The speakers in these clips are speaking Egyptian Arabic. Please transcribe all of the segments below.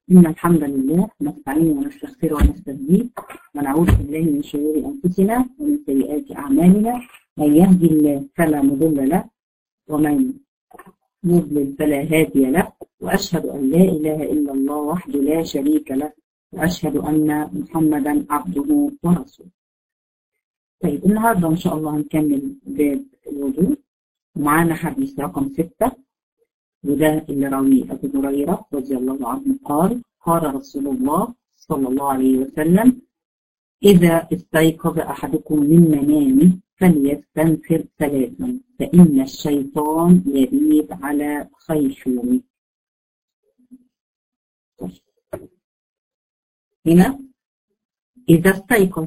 إن الحمد لله نستعين ونستغفر ونستهديه ونعوذ بالله من شرور أنفسنا ومن سيئات أعمالنا من يهدي الله فلا مضل له ومن يضلل فلا هادي له وأشهد أن لا إله إلا الله وحده لا شريك له وأشهد أن محمدا عبده ورسوله طيب النهارده إن شاء الله هنكمل باب الوضوء ومعانا حديث رقم ستة وده اللي راويه أبو هريرة رضي الله عنه قال قال رسول الله صلى الله عليه وسلم إذا استيقظ أحدكم من منامه فليستنفر ثلاثا فإن الشيطان يبيت على خيشومه هنا إذا استيقظ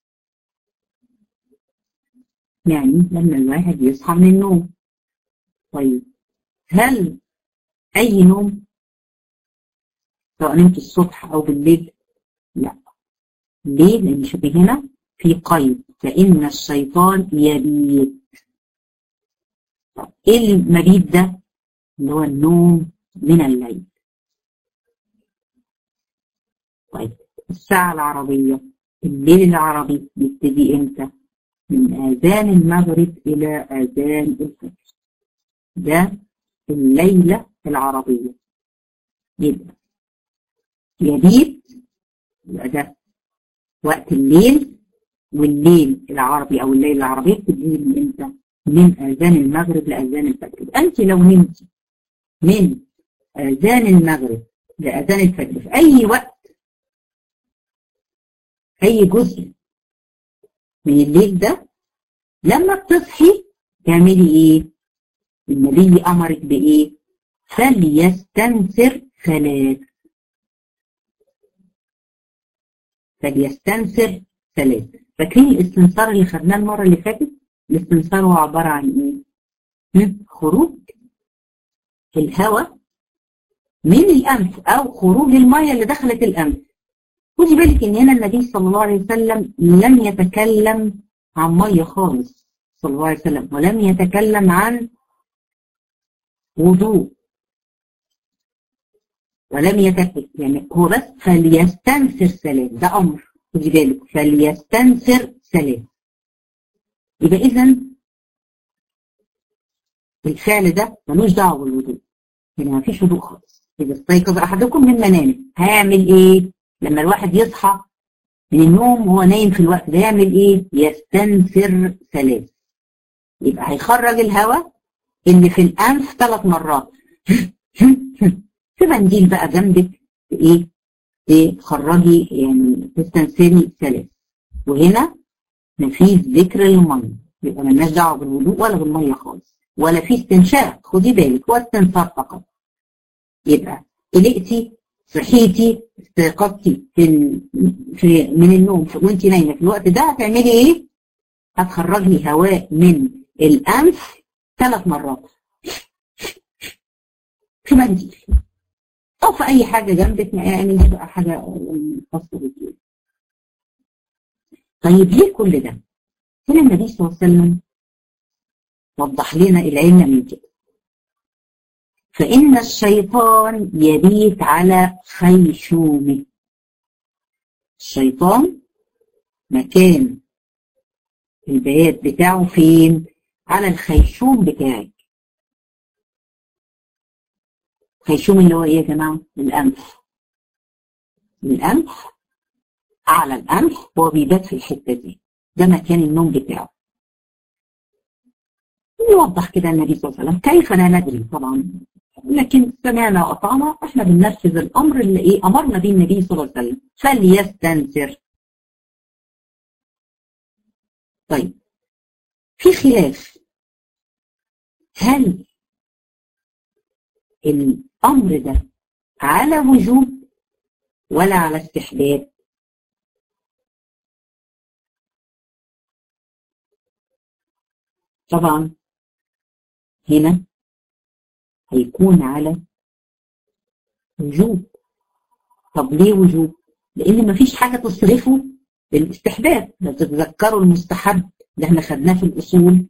يعني لما الواحد يصحى من النوم طيب هل أي نوم سواء نمت الصبح أو بالليل لا ليه؟ لأن شوفي هنا في قيد فإن الشيطان يبيت طب إيه المبيت ده؟ اللي هو النوم من الليل طيب الساعة العربية الليل العربي يبتدي إمتى؟ من آذان المغرب إلى آذان الفجر ده الليلة العربية يبقى يبيت يبقى ده وقت الليل والليل العربي أو الليل العربي بتبتدي من إمتى؟ من آذان المغرب لآذان الفجر أنت لو نمت من آذان المغرب لآذان الفجر في أي وقت أي جزء من الليل ده لما بتصحي تعملي ايه النبي امرك بايه فليستنثر ثلاث فليستنثر ثلاث فاكرين الاستنثار اللي خدناه المره اللي فاتت الاستنثار هو عباره عن ايه خروج الهواء من الانف او خروج الميه اللي دخلت الانف خدي بالك ان هنا النبي صلى الله عليه وسلم لم يتكلم عن ميه خالص صلى الله عليه وسلم ولم يتكلم عن وضوء ولم يتكلم يعني هو بس فليستنثر ثلاث ده امر خدي بالك فليستنثر ثلاث يبقى اذا الفعل ده ملوش دعوه بالوضوء يعني ما فيش وضوء خالص اذا استيقظ احدكم من منامه هيعمل ايه؟ لما الواحد يصحى من النوم وهو نايم في الوقت ده يعمل ايه؟ يستنثر ثلاث يبقى هيخرج الهواء اللي في الانف ثلاث مرات في منديل بقى جنبك في ايه؟ تخرجي يعني تستنثري ثلاث وهنا مفيش ذكر للميه يبقى مالناش دعوه بالوضوء ولا بالميه خالص ولا في استنشاق خدي بالك هو استنثار فقط يبقى قلقتي صحيتي استيقظتي في, في من النوم وانت نايمه في الوقت ده هتعملي ايه؟ هتخرجي هواء من الانف ثلاث مرات في منديل او في اي حاجه جنبك يعني دي بقى حاجه خاصه بك طيب ليه كل ده؟ هنا النبي صلى الله عليه وسلم وضح لنا العلم من كده فإن الشيطان يبيت على خيشومه الشيطان مكان البيات بتاعه فين على الخيشوم بتاعك خيشوم اللي هو ايه يا جماعة الأنف الأنف على الأنف هو بيبات في الحتة دي ده مكان النوم بتاعه يوضح كده النبي صلى الله عليه وسلم كيف لا ندري طبعا لكن سمعنا وأطعنا احنا بننفذ الأمر اللي ايه أمرنا به النبي صلى الله عليه وسلم فليستنثر طيب في خلاف هل الأمر ده على وجوب ولا على استحباب طبعا هنا هيكون على وجوب طب ليه وجوب لان مفيش حاجه تصرفه للاستحباب لو تتذكروا المستحب اللي احنا خدناه في الاصول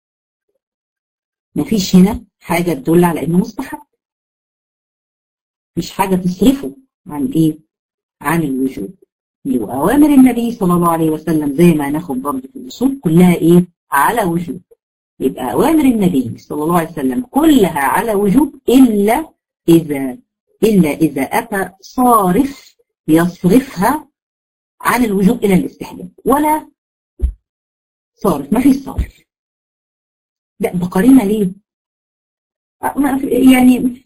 مفيش هنا حاجه تدل على انه مستحب مش حاجة تصرفه عن ايه عن الوجوب وأوامر النبي صلى الله عليه وسلم زي ما هناخد برضه في الأصول كلها ايه على وجوب يبقى أوامر النبي صلى الله عليه وسلم كلها على وجوب إلا إذا إلا إذا أتى صارف يصرفها عن الوجوب إلى الاستحباب ولا صارف ما فيش صارف لا بقارنة ليه؟ يعني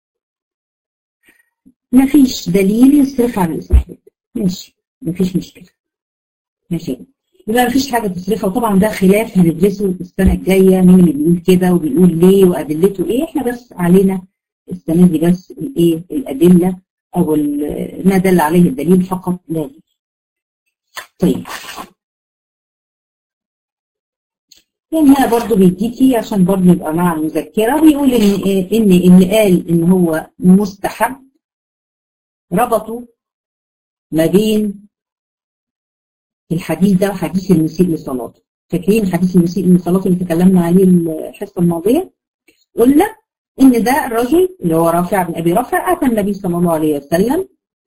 ما فيش دليل يصرف عن الاستحباب ماشي ما فيش مشكلة ماشي يبقى ما فيش حاجة تصرفها وطبعا ده خلاف هندرسه السنة الجاية مين اللي بيقول كده وبيقول ليه وأدلته إيه إحنا بس علينا السنة دي بس الإيه الأدلة أو ما دل عليه الدليل فقط لا غير طيب يعني هنا برضه بيديكي عشان برضه نبقى مع المذكرة بيقول إن إن اللي قال إن هو مستحب ربطوا ما بين الحديث ده وحديث المسيء لصلاته فاكرين حديث المسيء لصلاته اللي تكلمنا عليه الحصة الماضية قلنا إن ده الرجل اللي هو رافع بن أبي رافع أتى النبي صلى الله عليه وسلم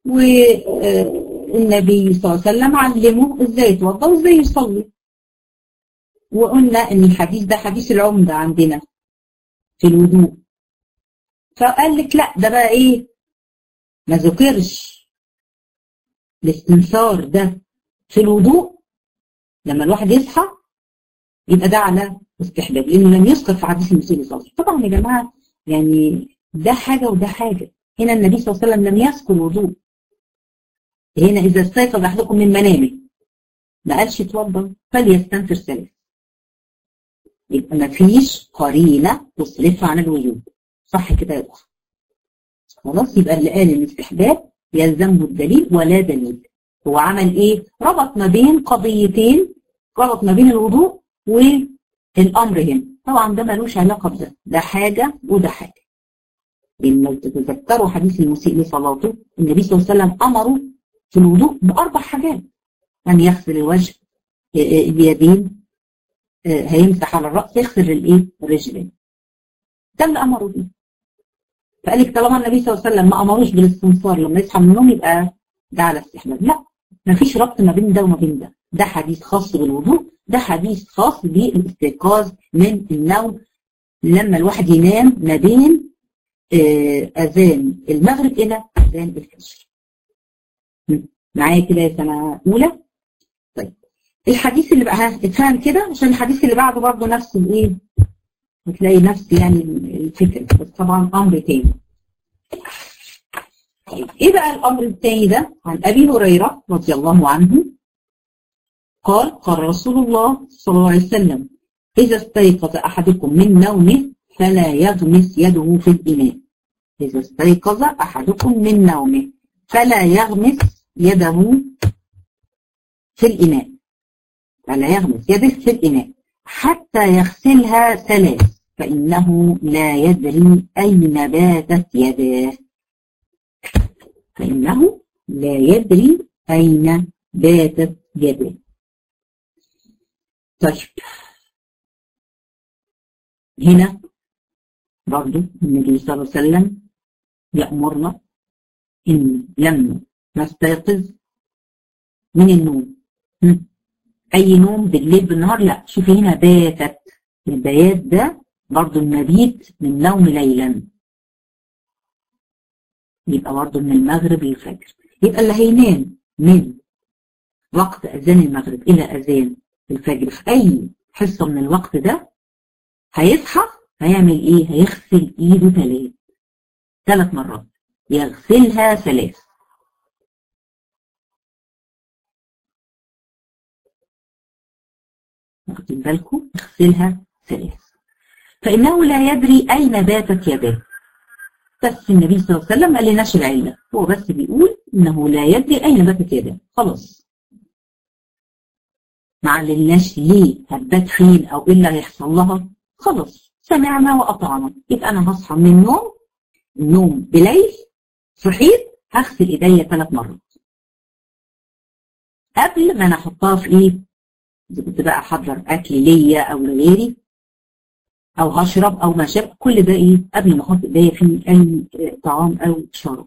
والنبي صلى الله عليه وسلم علمه إزاي يتوضأ وإزاي يصلي وقلنا ان الحديث ده حديث العمدة عندنا في الوضوء فقال لك لا ده بقى ايه ما ذكرش الاستنثار ده في الوضوء لما الواحد يصحى يبقى ده على استحباب لانه لم يذكر في حديث المسيء صلى طبعا يا جماعه يعني ده حاجه وده حاجه هنا النبي صلى الله عليه وسلم لم يذكر الوضوء هنا اذا استيقظ احدكم من منامه ما قالش اتوضا فليستنثر ثلاث يبقى ما فيش قرينة تصرف عن الوجوب صح كده يا أخت خلاص يبقى اللي قال الاستحباب يلزمه الدليل ولا دليل هو عمل ايه ربط ما بين قضيتين ربط ما بين الوضوء والامر هنا طبعا ده ملوش علاقه بده ده حاجه وده حاجه لان لو تتذكروا حديث المسيء لصلاته النبي صلى الله عليه وسلم امره في الوضوء باربع حاجات ان يعني يغسل الوجه اليدين هيمسح على الرأس يغسل الايه الرجلين ده اللي امره بيه فقال لك طالما النبي صلى الله عليه وسلم ما امروش بالاستنصار لما يصحى من النوم يبقى ده على استحباب لا ما فيش ربط ما بين ده وما بين ده ده حديث خاص بالوضوء ده حديث خاص بالاستيقاظ من النوم لما الواحد ينام ما بين اذان المغرب الى اذان الفجر معايا كده يا سنه اولى طيب الحديث اللي بقى اتفهم كده عشان الحديث اللي بعده برضه نفس الايه هتلاقي نفس يعني الفكره بس طبعا امر تاني طيب ايه بقى الامر التاني ده عن ابي هريره رضي الله عنه قال قال رسول الله صلى الله عليه وسلم اذا استيقظ احدكم من نومه فلا يغمس يده في الاناء اذا استيقظ احدكم من نومه فلا يغمس يده في الاناء فلا يغمس يده في الإناء حتى يغسلها ثلاث فإنه لا يدري أين باتت يداه فإنه لا يدري أين باتت يداه طيب هنا برضو النبي صلى الله عليه وسلم يأمرنا إن لما نستيقظ من النوم اي نوم بالليل بالنهار لا شوفي هنا باتت البيات ده برضو المبيت من نوم ليلا يبقى برضو من المغرب للفجر يبقى اللي هينام من وقت اذان المغرب الى اذان الفجر في اي حصه من الوقت ده هيصحى هيعمل ايه هيغسل ايده ثلاث ثلاث مرات يغسلها ثلاث واخدين بالكم اغسلها ثلاث فإنه لا يدري أين باتت يداه بس النبي صلى الله عليه وسلم قال لناش العلة هو بس بيقول إنه لا يدري أين باتت يداه خلاص ما علمناش ليه هتبات فين أو إيه اللي هيحصل لها خلاص سمعنا وأطعنا يبقى أنا هصحى من النوم النوم بليل صحيت هغسل إيديا ثلاث مرات قبل ما أنا أحطها في إيه إذا كنت بقى أحضر أكل ليا أو لغيري او هشرب او ما شرب كل ده ايه قبل ما احط ايديا في اي طعام او شراب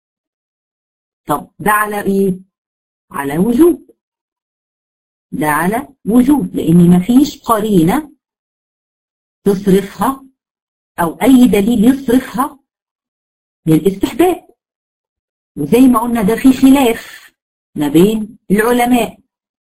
طب ده على ايه على وجوب ده على وجوب لان مفيش قرينه تصرفها او اي دليل يصرفها للاستحباب وزي ما قلنا ده في خلاف ما بين العلماء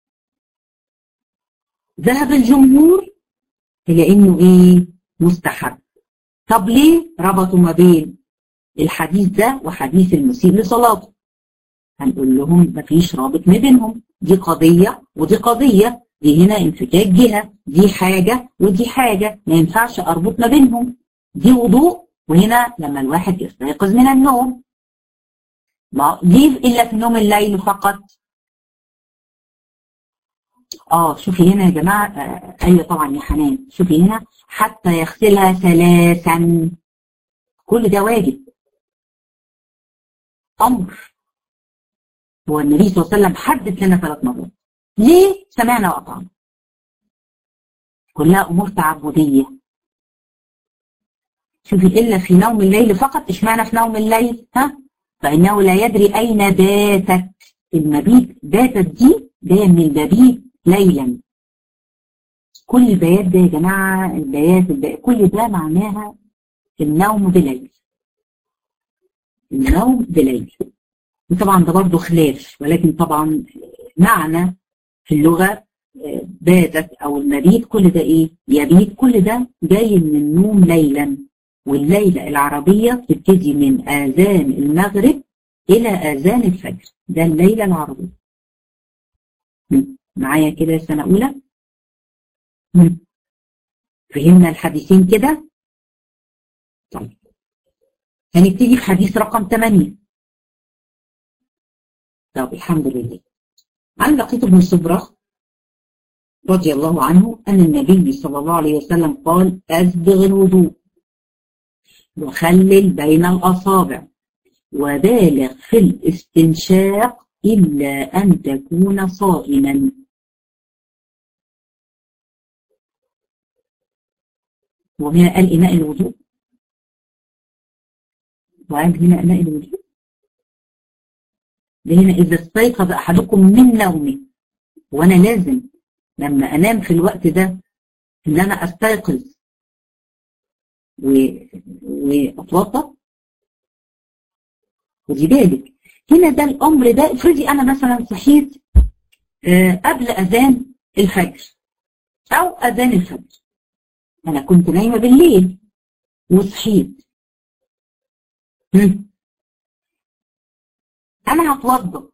ذهب الجمهور إلى إنه إيه مستحب طب ليه ربطوا ما بين الحديث ده وحديث المسيء لصلاته هنقول لهم مفيش رابط ما بينهم دي قضية ودي قضية دي هنا انفكاك جهة دي حاجة ودي حاجة ما ينفعش أربط ما بينهم دي وضوء وهنا لما الواحد يستيقظ من النوم ما ليه إلا في نوم الليل فقط اه شوفي هنا يا جماعة آه ايوه طبعا يا حنان شوفي هنا حتى يغسلها ثلاثا كل ده واجب امر هو النبي صلى الله عليه وسلم حدد لنا ثلاث مرات ليه سمعنا وأطعنا كلها امور تعبديه شوفي الا في نوم الليل فقط اشمعنى في نوم الليل ها فانه لا يدري اين باتت المبيت باتت دي جايه من الببيت ليلا كل البيات ده يا جماعة البيات, البيات كل ده معناها النوم بليل النوم بليل وطبعا ده برضه خلاف ولكن طبعا معنى في اللغة باتت أو المبيت كل ده إيه؟ يبيت كل ده جاي من النوم ليلا والليلة العربية تبتدي من آذان المغرب إلى آذان الفجر ده الليلة العربية معايا كده سنة أولى فهمنا الحديثين كده طيب هنبتدي في حديث رقم 8 طب الحمد لله عن لقيط بن صبرة رضي الله عنه أن النبي صلى الله عليه وسلم قال أسبغ الوضوء وخلل بين الأصابع وبالغ في الاستنشاق إلا أن تكون صائما وهنا قال إناء الوضوء وقال هنا إناء الوضوء ده هنا إذا استيقظ أحدكم من نومه وأنا لازم لما أنام في الوقت ده إن أنا أستيقظ و... وأتوضأ ودي بالك هنا ده الأمر ده افرضي أنا مثلا صحيت قبل أذان الفجر أو أذان الفجر أنا كنت نايمة بالليل وصحيت أنا هتوضى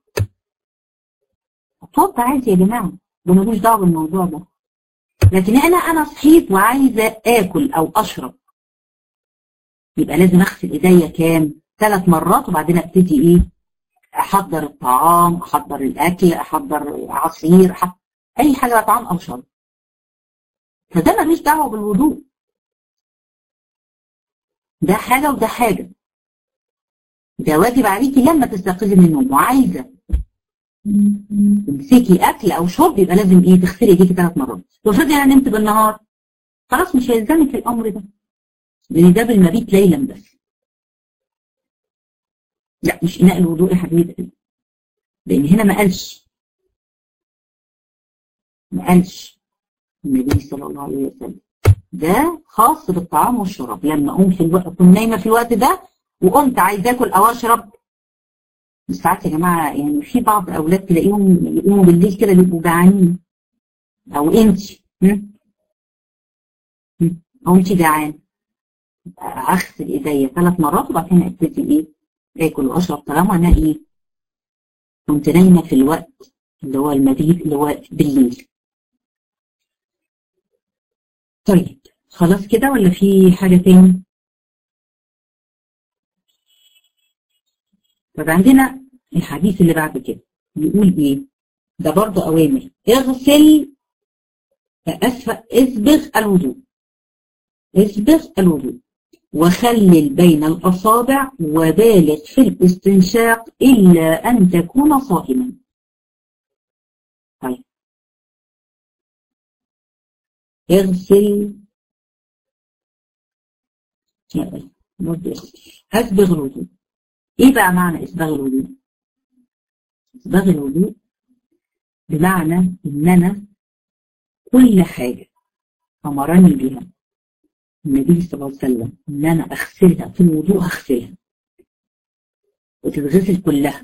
هتوضى عادي يا جماعة ده ملوش دعوة بالموضوع ده لكن أنا أنا صحيت وعايزة آكل أو أشرب يبقى لازم أغسل إيديا كام؟ ثلاث مرات وبعدين أبتدي إيه؟ أحضر الطعام أحضر الأكل أحضر عصير أحضر أي حاجة طعام أو شرب فده ملوش دعوه بالوضوء ده حاجه وده حاجه ده واجب عليكي لما تستيقظي من النوم وعايزه تمسكي اكل او شرب يبقى لازم ايه تغسلي ايديكي ثلاث مرات لو افرضي انا نمت بالنهار خلاص مش هيلزمك الامر ده لان ده بالمبيت ليلا بس لا مش اناء الوضوء يا حبيبي لان هنا ما قالش ما قالش النبي صلى الله عليه وسلم ده خاص بالطعام والشراب لما اقوم في الوقت اكون نايمه في الوقت ده وقمت عايزه اكل او اشرب ساعات يا جماعه يعني في بعض اولاد تلاقيهم يقوموا بالليل كده بيبقوا جعانين او انت او انت جعان اغسل ايديا ثلاث مرات وبعدين ابتدي ايه اكل واشرب طالما انا ايه كنت نايمه في الوقت اللي هو المبيت اللي هو بالليل طيب خلاص كده ولا في حاجة تاني؟ طب عندنا الحديث اللي بعد كده بيقول ايه؟ ده برضه أوامر اغسل أسفل اسبغ الوضوء اسبغ الوضوء وخلل بين الأصابع وبالغ في الاستنشاق إلا أن تكون صائما طيب اغسل أسبغ الوضوء إيه بقى معنى إسباغ الوضوء؟ إسباغ الوضوء بمعنى إن أنا كل حاجة أمرني بها النبي صلى الله عليه وسلم إن أنا أغسلها في الوضوء هغسلها وتتغسل كلها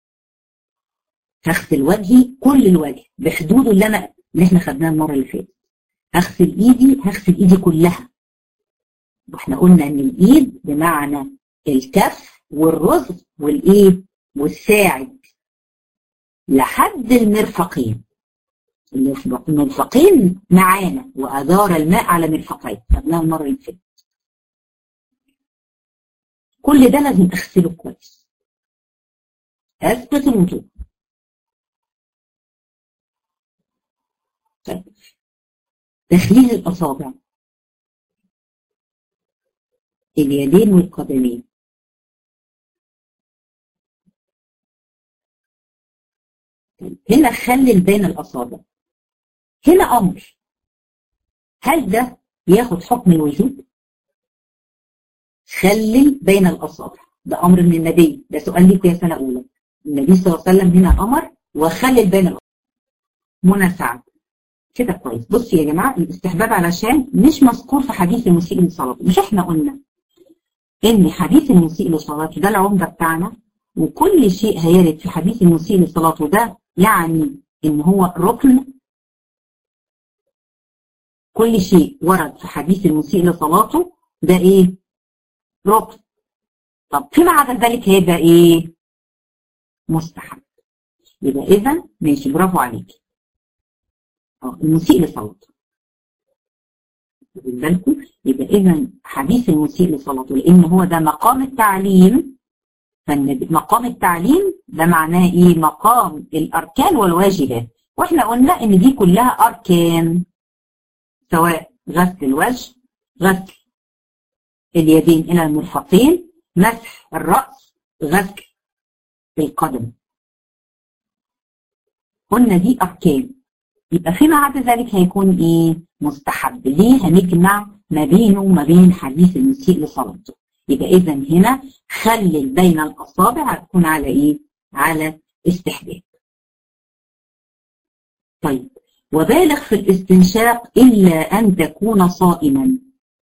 هغسل وجهي كل الوجه بحدوده اللي أنا اللي إحنا خدناها المرة اللي فاتت هغسل إيدي هغسل إيدي كلها واحنا قلنا ان الايد بمعنى الكف والرزق والايه والساعد لحد المرفقين المرفقين معانا وادار الماء على مرفقين خدناها المره اللي فاتت كل ده لازم اغسله كويس اثبت الوضوء طيب تخليل الاصابع اليدين والقدمين هنا خلل بين الأصابع هنا أمر هل ده ياخد حكم الوجوب خلل بين الأصابع ده أمر من النبي ده سؤال ليكم يا سنة أولى النبي صلى الله عليه وسلم هنا أمر وخلل بين الأصابع منى سعد كده كويس بصوا يا جماعة الاستحباب علشان مش مذكور في حديث المسيء للصلاة مش احنا قلنا ان حديث المسيء لصلاته ده العمدة بتاعنا وكل شيء هيرد في حديث المسيء لصلاته ده يعني ان هو ركن كل شيء ورد في حديث المسيء لصلاته ده ايه ركن طب فيما عدا ذلك هيبقى ايه مستحب يبقى اذا ماشي برافو عليك اه المسيء لصلاته بالكم يبقى اذا حديث المسيء لصلاته لان هو ده مقام التعليم مقام التعليم ده معناه ايه مقام الاركان والواجبات واحنا قلنا ان دي كلها اركان سواء غسل الوجه غسل اليدين الى المرفقين مسح الراس غسل القدم قلنا دي اركان يبقى فيما عدا ذلك هيكون ايه مستحب ليه هنجمع ما بينه وما بين حديث المسيء لصلاته يبقى اذا هنا خلل بين الاصابع هتكون على ايه على استحباب طيب وبالغ في الاستنشاق الا ان تكون صائما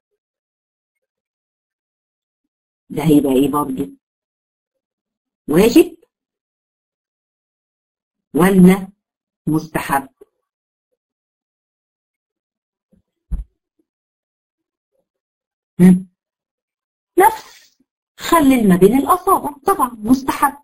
ده هيبقى ايه برضه واجب ولا مستحب نفس خلل ما بين الأصابع طبعا مستحب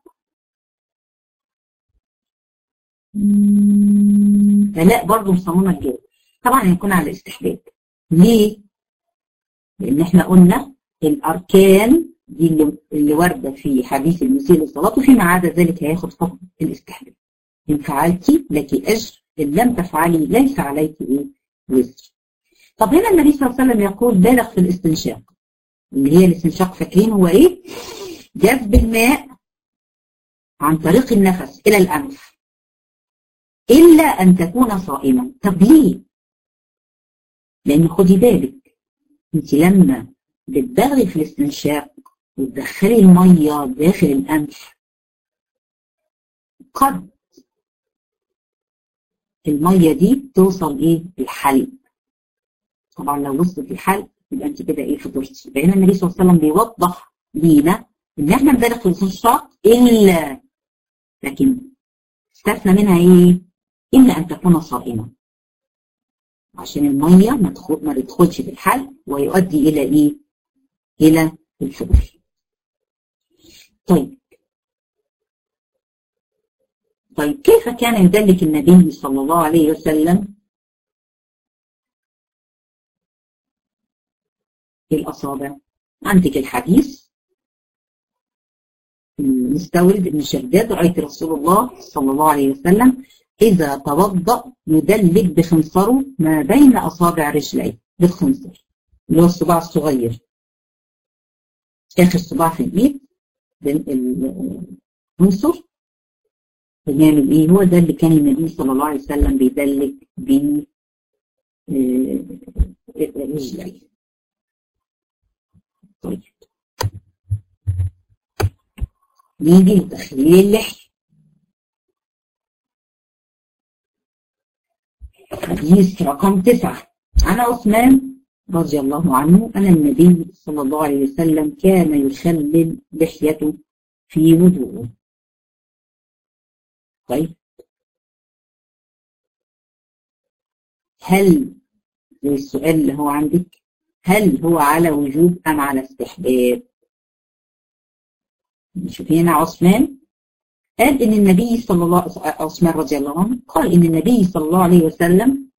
لا برضه مصممة الجو طبعا هيكون على استحباب ليه؟ لأن احنا قلنا الأركان دي اللي, اللي واردة في حديث المسيء للصلاة وفيما عدا ذلك هياخد حكم الاستحباب إن فعلت لك أجر إن لم تفعلي ليس عليك إيه وزر طب هنا النبي صلى الله عليه وسلم يقول بالغ في الاستنشاق اللي هي الاستنشاق فاكرين هو ايه جذب الماء عن طريق النفس الى الانف الا ان تكون صائما طب ليه لان خدي بالك انت لما بتبالغي في الاستنشاق وتدخلي الميه داخل الانف قد الميه دي توصل ايه الحلق طبعا لو وصلت الحلق يبقى انت كده ايه فطرتي بقينا النبي صلى الله عليه وسلم بيوضح لينا ان احنا نبالغ في الاستنشاق الا لكن استثنى منها ايه؟ الا ان تكون صائمه عشان الميه ما تدخل ما تدخلش في الحلق ويؤدي الى ايه؟ الى الفطر. طيب طيب كيف كان يدلك النبي صلى الله عليه وسلم الأصابع عندك الحديث المستورد ابن شداد رأيت رسول الله صلى الله عليه وسلم إذا توضأ يدلك بخنصره ما بين أصابع رجليه بالخنصر اللي هو الصباع الصغير آخر صباع في الإيد الخنصر بنعمل إيه هو ده اللي كان النبي صلى الله عليه وسلم بيدلك ب رجليه طيب نيجي لتخليل اللحية حديث رقم تسعة عن عثمان رضي الله عنه أن النبي صلى الله عليه وسلم كان يخلل لحيته في وضوءه طيب هل زي السؤال اللي هو عندك هل هو على وجوب أم على استحباب نشوف هنا عثمان قال إن النبي صلى الله عثمان رضي الله عنه قال إن النبي صلى الله عليه وسلم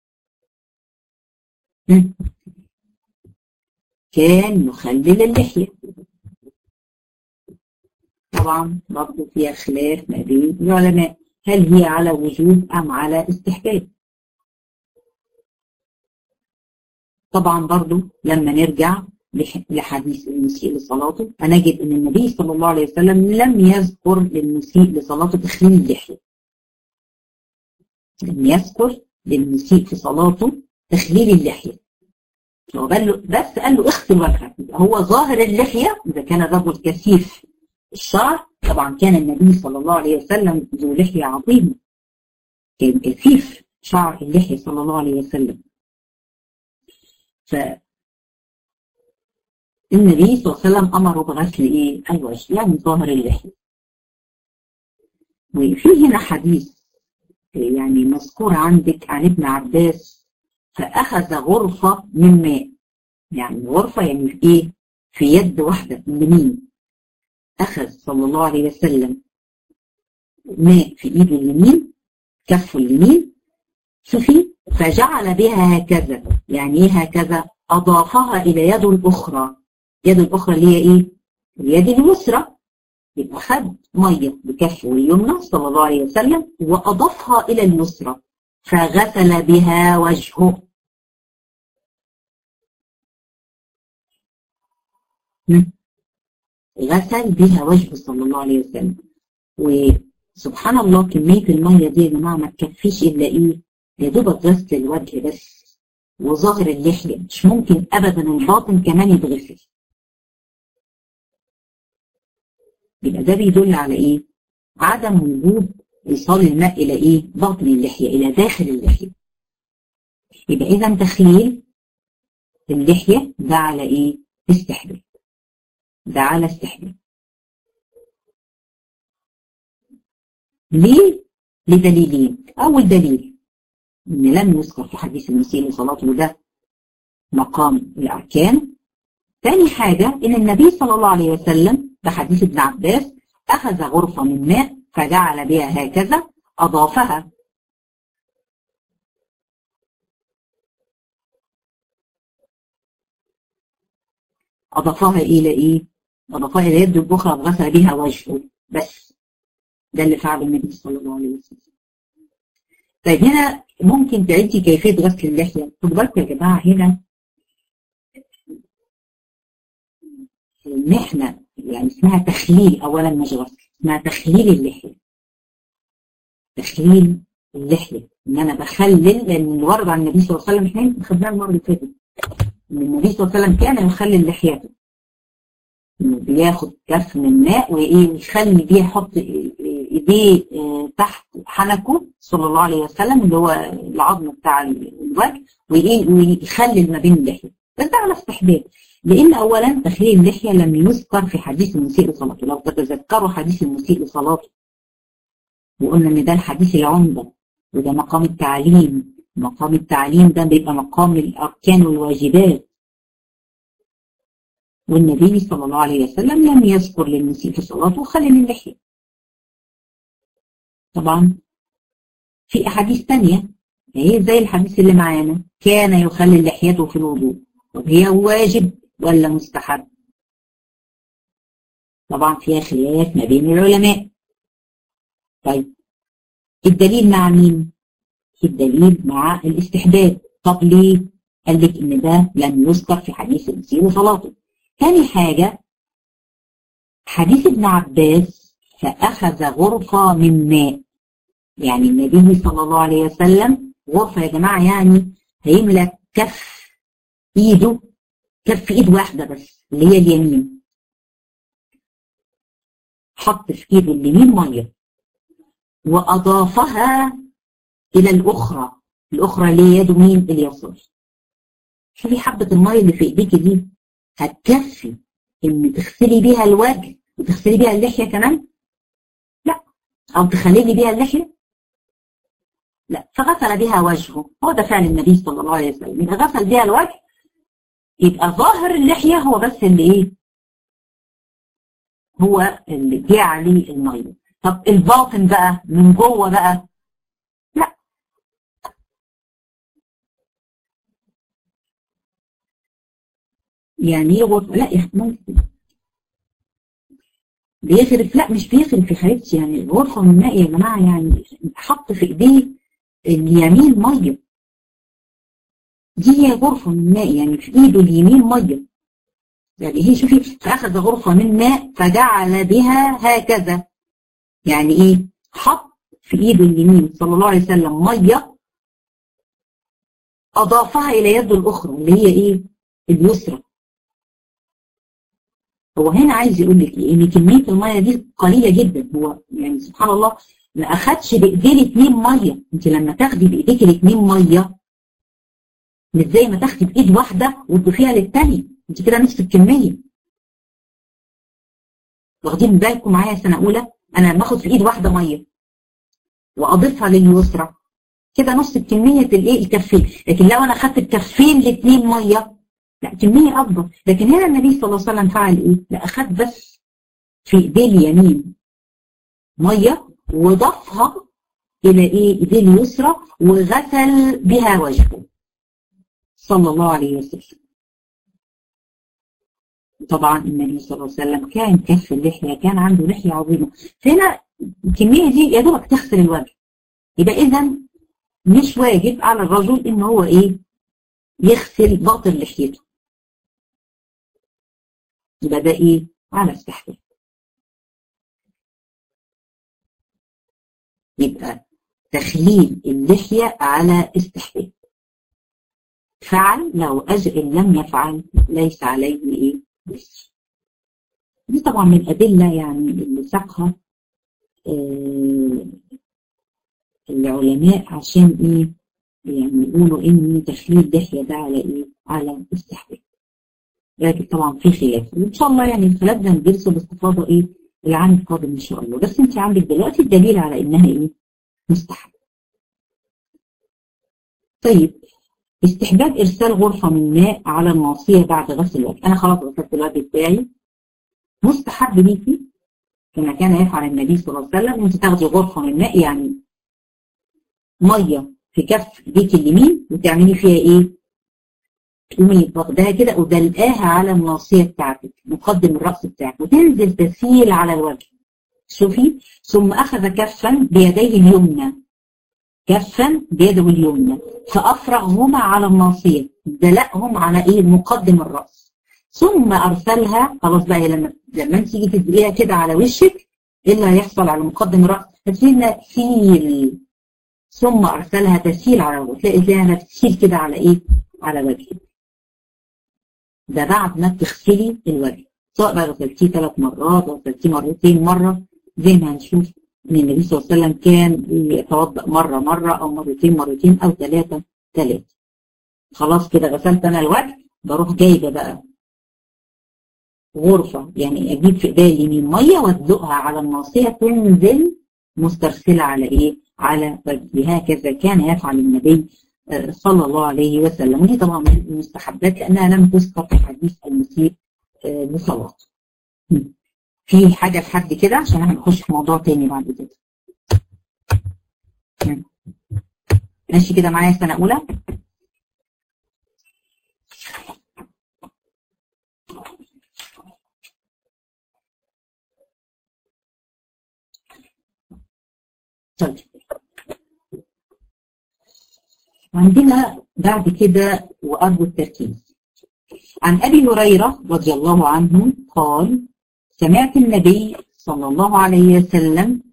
كان يخلل اللحية طبعا برضه فيها خلاف ما بين العلماء هل هي على وجوب أم على استحباب طبعا برضه لما نرجع لحديث المسيء لصلاته هنجد ان النبي صلى الله عليه وسلم لم يذكر للمسيء لصلاته تخليل اللحيه لم يذكر للمسيء في صلاته تخليل اللحيه هو قال له بس قال له اغسل وجهك هو ظاهر اللحيه اذا كان الرجل كثيف الشعر طبعا كان النبي صلى الله عليه وسلم ذو لحيه عظيمه كان كثيف شعر اللحيه صلى الله عليه وسلم ف النبي صلى الله عليه وسلم امره بغسل ايه؟ الوجه يعني ظاهر اللحيه. وفي هنا حديث يعني مذكور عندك عن ابن عباس فاخذ غرفه من ماء يعني غرفه يعني في ايه؟ في يد واحده اليمين اخذ صلى الله عليه وسلم ماء في ايده اليمين كفه اليمين شوفي فجعل بها هكذا يعني ايه هكذا اضافها الى يده الاخرى اليد الاخرى اللي هي ايه اليد اليسرى يبقى خد ميه بكفه اليمنى صلى الله عليه وسلم واضافها الى اليسرى فغسل بها وجهه غسل بها وجهه صلى الله عليه وسلم وسبحان الله كميه الميه دي يا جماعه ما تكفيش الا ايه يا دوبك غسل الوجه بس وظاهر اللحيه مش ممكن ابدا الباطن كمان يتغسل يبقى ده بيدل على ايه؟ عدم وجود ايصال الماء الى ايه؟ باطن اللحيه الى داخل اللحيه. يبقى اذا تخليل اللحيه ده على ايه؟ استحباب. ده على استحباب. ليه؟ لدليلين. اول دليل ان لم يذكر في حديث المسيء لصلاته ده مقام الاركان. ثاني حاجه ان النبي صلى الله عليه وسلم ده حديث ابن عباس أخذ غرفة من ماء فجعل بها هكذا أضافها أضافها إلى إيه؟ أضافها إلى يد الأخرى وغسل بها وجهه بس ده اللي فعله النبي صلى الله عليه وسلم طيب هنا ممكن تعدي كيفية غسل اللحية خدوا بالكم يا جماعة هنا إن إحنا يعني اسمها تخليل اولا مش غسل اسمها تخليل اللحيه تخليل اللحيه ان انا بخلل لان الورد عن النبي صلى الله عليه وسلم احنا خدناه المره اللي فاتت ان النبي صلى الله عليه وسلم كان يخلل لحيته بياخد كف من ماء وايه يخلي بيه يحط ايديه تحت حنكه صلى الله عليه وسلم اللي هو العظم بتاع الوجه وايه ويخلل ما بين اللحيه بس ده على استحباب لان اولا تخليل اللحيه لم يذكر في حديث المسيء لصلاته لو تتذكروا حديث المسيء لصلاته وقلنا ان ده الحديث العمده وده مقام التعليم مقام التعليم ده بيبقى مقام الاركان والواجبات والنبي صلى الله عليه وسلم لم يذكر للمسيء في صلاته خلل اللحيه طبعا في احاديث ثانيه هي زي الحديث اللي معانا كان يخلل لحيته في الوضوء طب هي واجب ولا مستحب طبعا فيها خلاف ما بين العلماء طيب الدليل مع مين الدليل مع الاستحباب طب ليه قال لك ان ده لم يذكر في حديث المسيح وصلاته ثاني حاجة حديث ابن عباس فأخذ غرفة من ماء يعني النبي صلى الله عليه وسلم غرفة يا جماعة يعني هيملى كف ايده كف ايد واحدة بس اللي هي اليمين حط في ايده اليمين ميه واضافها الى الاخرى الاخرى اللي هي يده مين اليسار شوفي حبه الميه اللي في ايديكي دي هتكفي ان تغسلي بيها الوجه وتغسلي بيها اللحيه كمان لا او تخللي بيها اللحيه لا فغسل بها وجهه هو ده فعل النبي صلى الله عليه وسلم يبقى غسل بها الوجه يبقى ظاهر اللحيه هو بس اللي ايه هو اللي جه عليه الميه طب الباطن بقى من جوه بقى لا يعني ايه غرفه لا يا ممكن بيغرف لا مش بيغرف يا حبيبتي يعني غرفه من ماء يا جماعه يعني حط في ايديه اليمين ميه دي هي غرفه من ماء يعني في ايده اليمين ميه يعني هي شوفي فاخذ غرفه من ماء فجعل بها هكذا يعني ايه حط في ايده اليمين صلى الله عليه وسلم ميه اضافها الى يده الاخرى اللي هي ايه اليسرى هو هنا عايز يقول لك ايه ان كميه الميه دي قليله جدا هو يعني سبحان الله ما اخدش بايديه الاثنين ميه انت لما تاخدي بايديك الاثنين ميه مش زي ما تاخدي بايد واحده وتضيفيها للثانيه انت كده نصف الكميه واخدين بالكم معايا سنه اولى انا باخد في ايد واحده ميه واضيفها لليسرى كده نص كميه الايه الكفين لكن لو انا اخدت الكفين الاثنين ميه لا كميه اكبر لكن هنا النبي صلى الله عليه وسلم فعل ايه؟ لا اخد بس في ايديه اليمين ميه وضافها الى ايه؟ ايديه اليسرى وغسل بها وجهه صلى الله عليه وسلم طبعا النبي صلى الله عليه وسلم كان كف اللحيه كان عنده لحيه عظيمه فهنا الكميه دي يا دوبك تغسل الوجه يبقى اذا مش واجب على الرجل ان هو ايه يغسل باطن لحيته يبقى ده ايه على استحباب يبقى تخليل اللحية على استحباب فعل لو أجل لم يفعل ليس عليه ايه بس دي طبعا من الأدلة يعني اللي ساقها آه العلماء عشان ايه يعني يقولوا ان تخليل اللحية ده على ايه على استحباب لكن طبعا في خلاف وان شاء الله يعني الخلاف ده ندرسه باستفاضه ايه العام القادم ان شاء الله بس انت عندك دلوقتي الدليل على انها ايه مستحب طيب استحباب ارسال غرفه من ماء على الناصيه بعد غسل الوجه انا خلاص غسلت الوجه بتاعي مستحب ليكي كما كان يفعل النبي صلى الله عليه وسلم انت تاخدي غرفه من ماء يعني ميه في كف ايديك اليمين وتعملي فيها ايه تقومي واخداها كده ودلقاها على الناصيه بتاعتك مقدم الراس بتاعك وتنزل تسيل على الوجه شوفي ثم اخذ كفا بيديه اليمنى كفا بيده اليمنى فافرغهما على الناصيه دلقهم على ايه مقدم الراس ثم ارسلها خلاص بقى لما لما انت تيجي تدلقيها كده على وشك ايه اللي هيحصل على مقدم الراس هتلاقيها تسيل ثم ارسلها تسيل على الوجه تلاقي تلاقيها تسيل كده على ايه على وجهك ده بعد ما بتغسلي الوجه سواء بقى غسلتيه ثلاث مرات او غسلتيه مرتين مره زي ما هنشوف ان النبي صلى الله عليه وسلم كان يتوضا مره مره او مرتين مرتين او ثلاثه ثلاثه خلاص كده غسلت انا الوجه بروح جايبه بقى غرفه يعني اجيب في ايديا اليمين ميه وادلقها على الناصيه تنزل مسترسله على ايه؟ على وجهي هكذا كان يفعل النبي صلى الله عليه وسلم ودي طبعا من المستحبات لانها لم تذكر في حديث المسيء بصلاة في حاجه في حد كده عشان هنخش في موضوع تاني بعد كده ماشي كده معايا سنه اولى طيب عندنا بعد كده وأرجو التركيز عن أبي هريرة رضي الله عنه قال سمعت النبي صلى الله عليه وسلم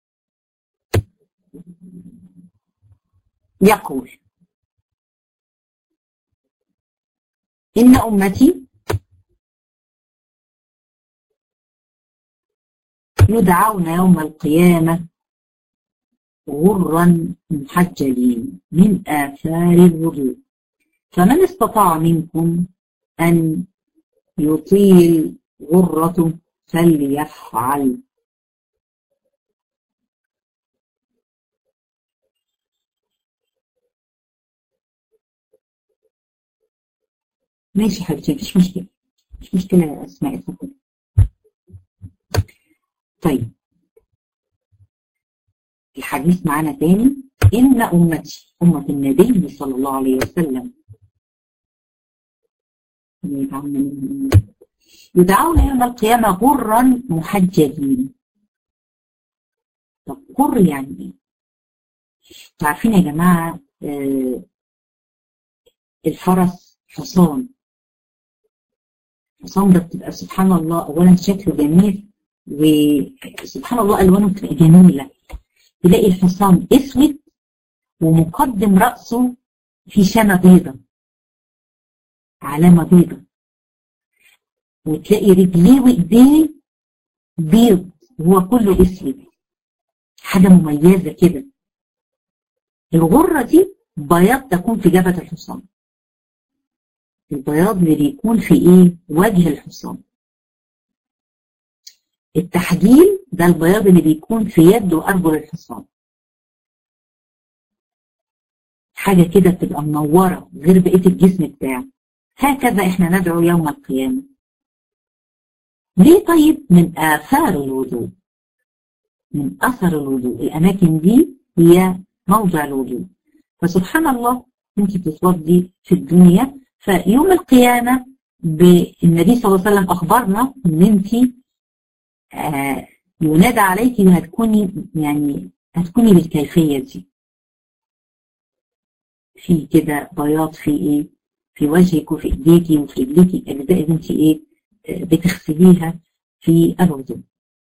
يقول إن أمتي يدعون يوم القيامة غرا محجلين من آثار الوضوء فمن استطاع منكم أن يطيل غرته فليفعل ماشي حبيبتي مفيش مشكلة مش مشكلة يا أسماء اتفضلي طيب الحديث معانا تاني إن أمتي أمة النبي صلى الله عليه وسلم يدعون يوم القيامة غرا محجلين طب غر يعني ايه؟ عارفين يا جماعة آه الفرس حصان الحصان ده بتبقى سبحان الله أولا شكله جميل وسبحان الله ألوانه بتبقى جميلة تلاقي الحصان اسود ومقدم رأسه في شمة بيضة علامة بيضة وتلاقي رجليه وايديه بيض وهو كله اسود حاجة مميزة كده الغرة دي بياض تكون في جبهة الحصان البياض اللي بيكون في ايه وجه الحصان التحجيل ده البياض اللي بيكون في يد وارجل الحصان حاجة كده بتبقى منورة غير بقية الجسم بتاعه هكذا احنا ندعو يوم القيامة ليه طيب من آثار الوضوء من أثر الوضوء الأماكن دي هي موضع الوضوء فسبحان الله انت بتتوضي في الدنيا فيوم القيامة بالنبي صلى الله عليه وسلم أخبرنا ان انت آه ينادى عليك هتكوني يعني هتكوني بالكيفية دي في كده بياض في ايه في وجهك وفي ايديكي وفي رجليكي الاجزاء اللي انت ايه بتغسليها في الوضوء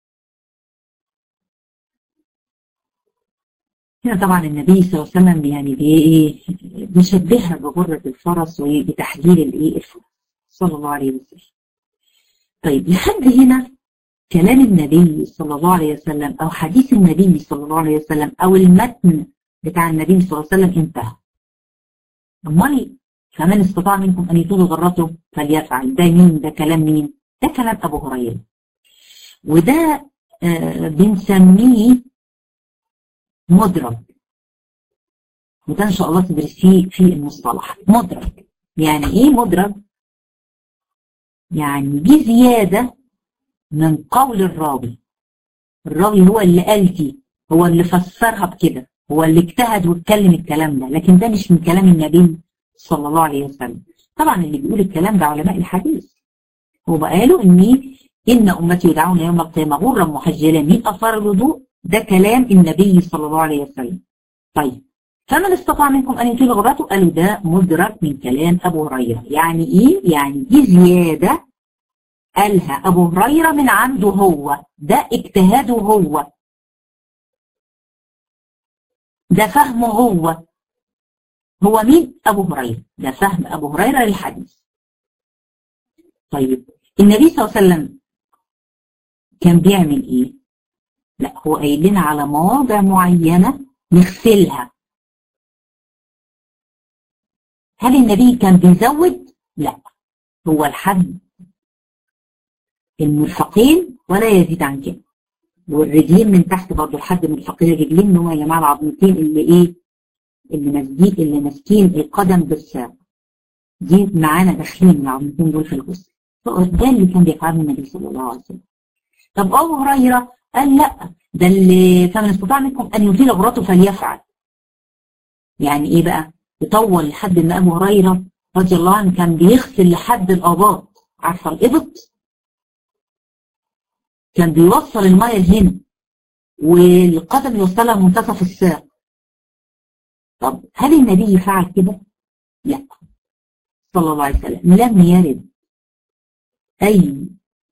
هنا طبعا النبي صلى الله عليه وسلم يعني بايه بيشبهها بغرة الفرس وبتحجيل الايه الفرس صلى الله عليه وسلم طيب لحد هنا كلام النبي صلى الله عليه وسلم او حديث النبي صلى الله عليه وسلم او المتن بتاع النبي صلى الله عليه وسلم انتهى امال فمن استطاع منكم ان يطول غرته فليفعل ده مين ده كلام مين ده كلام ابو هريره وده آه بنسميه مدرج وده ان شاء الله تدرسيه في المصطلح مدرج يعني ايه مدرج يعني دي زياده من قول الراوي الراوي هو اللي قال دي هو اللي فسرها بكده هو اللي اجتهد واتكلم الكلام ده لكن ده مش من كلام النبي صلى الله عليه وسلم طبعا اللي بيقول الكلام ده علماء الحديث هو قالوا ان ان امتي يدعون يوم القيامه غرا محجلا من اثار الوضوء ده كلام النبي صلى الله عليه وسلم طيب فمن استطاع منكم ان يطيل غرته قالوا ده مدرك من كلام ابو هريره يعني ايه يعني دي زياده قالها ابو هريره من عنده هو ده اجتهاده هو ده فهمه هو هو مين ابو هريره ده فهم ابو هريره للحديث طيب النبي صلى الله عليه وسلم كان بيعمل ايه لا هو قايل لنا على مواضع معينه نغسلها هل النبي كان بيزود لا هو الحد المرفقين ولا يزيد عن كده والرجلين من تحت برضه لحد مرفقين الرجلين اللي هم يا جماعه العظمتين اللي ايه اللي ماسكين اللي ماسكين القدم بالساق دي معانا داخلين العظمتين دول في الغسل ده اللي كان بيفعله النبي صلى الله عليه وسلم طب ابو هريره قال لا ده اللي فمن استطاع منكم ان يطيل غرته فليفعل يعني ايه بقى يطول لحد ان ابو هريره رضي الله عنه كان بيغسل لحد الاباط عارفه الابط كان بيوصل الميه لهنا والقدم يوصلها منتصف الساق طب هل النبي فعل كده؟ لا صلى الله عليه وسلم لم يرد اي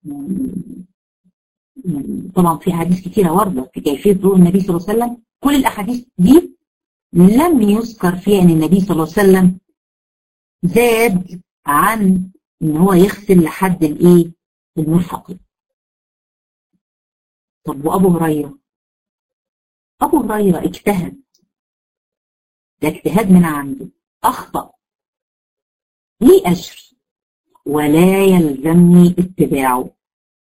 طبعا في احاديث كثيره وارده في كيفيه ظهور النبي صلى الله عليه وسلم كل الاحاديث دي لم يذكر فيها ان النبي صلى الله عليه وسلم زاد عن ان هو يغسل لحد الايه المرفقين طب وأبو هريرة أبو هريرة اجتهد ده اجتهاد من عنده أخطأ ليه أجر ولا يلزمني اتباعه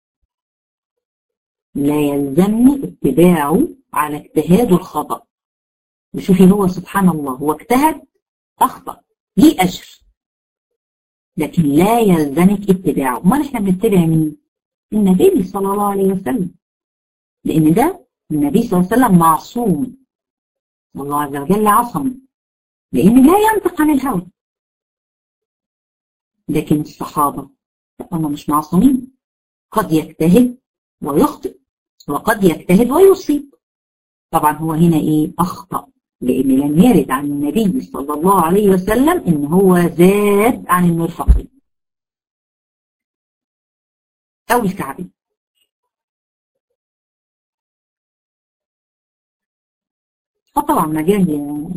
لا يلزمني اتباعه على اجتهاده الخطأ وشوفي هو سبحان الله هو اجتهد أخطأ ليه أجر لكن لا يلزمك اتباعه امال احنا بنتبع مين النبي صلى الله عليه وسلم لان ده النبي صلى الله عليه وسلم معصوم والله عز وجل عصم لان لا ينطق عن الهوى لكن الصحابه هم مش معصومين قد يجتهد ويخطئ وقد يجتهد ويصيب طبعا هو هنا ايه اخطأ لان لم يرد عن النبي صلى الله عليه وسلم ان هو زاد عن المرفقين او الكعبين فطبعا مجال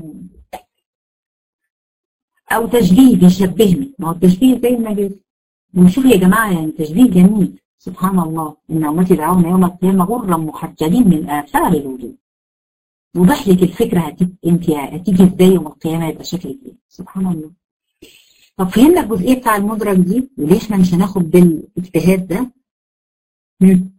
او تشبيه بيشبهني ما هو التشبيه زي المجاز ونشوف يا جماعه يعني تشبيه جميل سبحان الله ان امتي دعونا يوم القيامه غرا محجلين من اثار الوجود وضح لك الفكره هتيجي انت هتيجي ازاي يوم القيامه يبقى شكلك ايه سبحان الله طب فهمنا الجزئيه بتاع المدرج دي وليه احنا مش هناخد بالاجتهاد ده مم.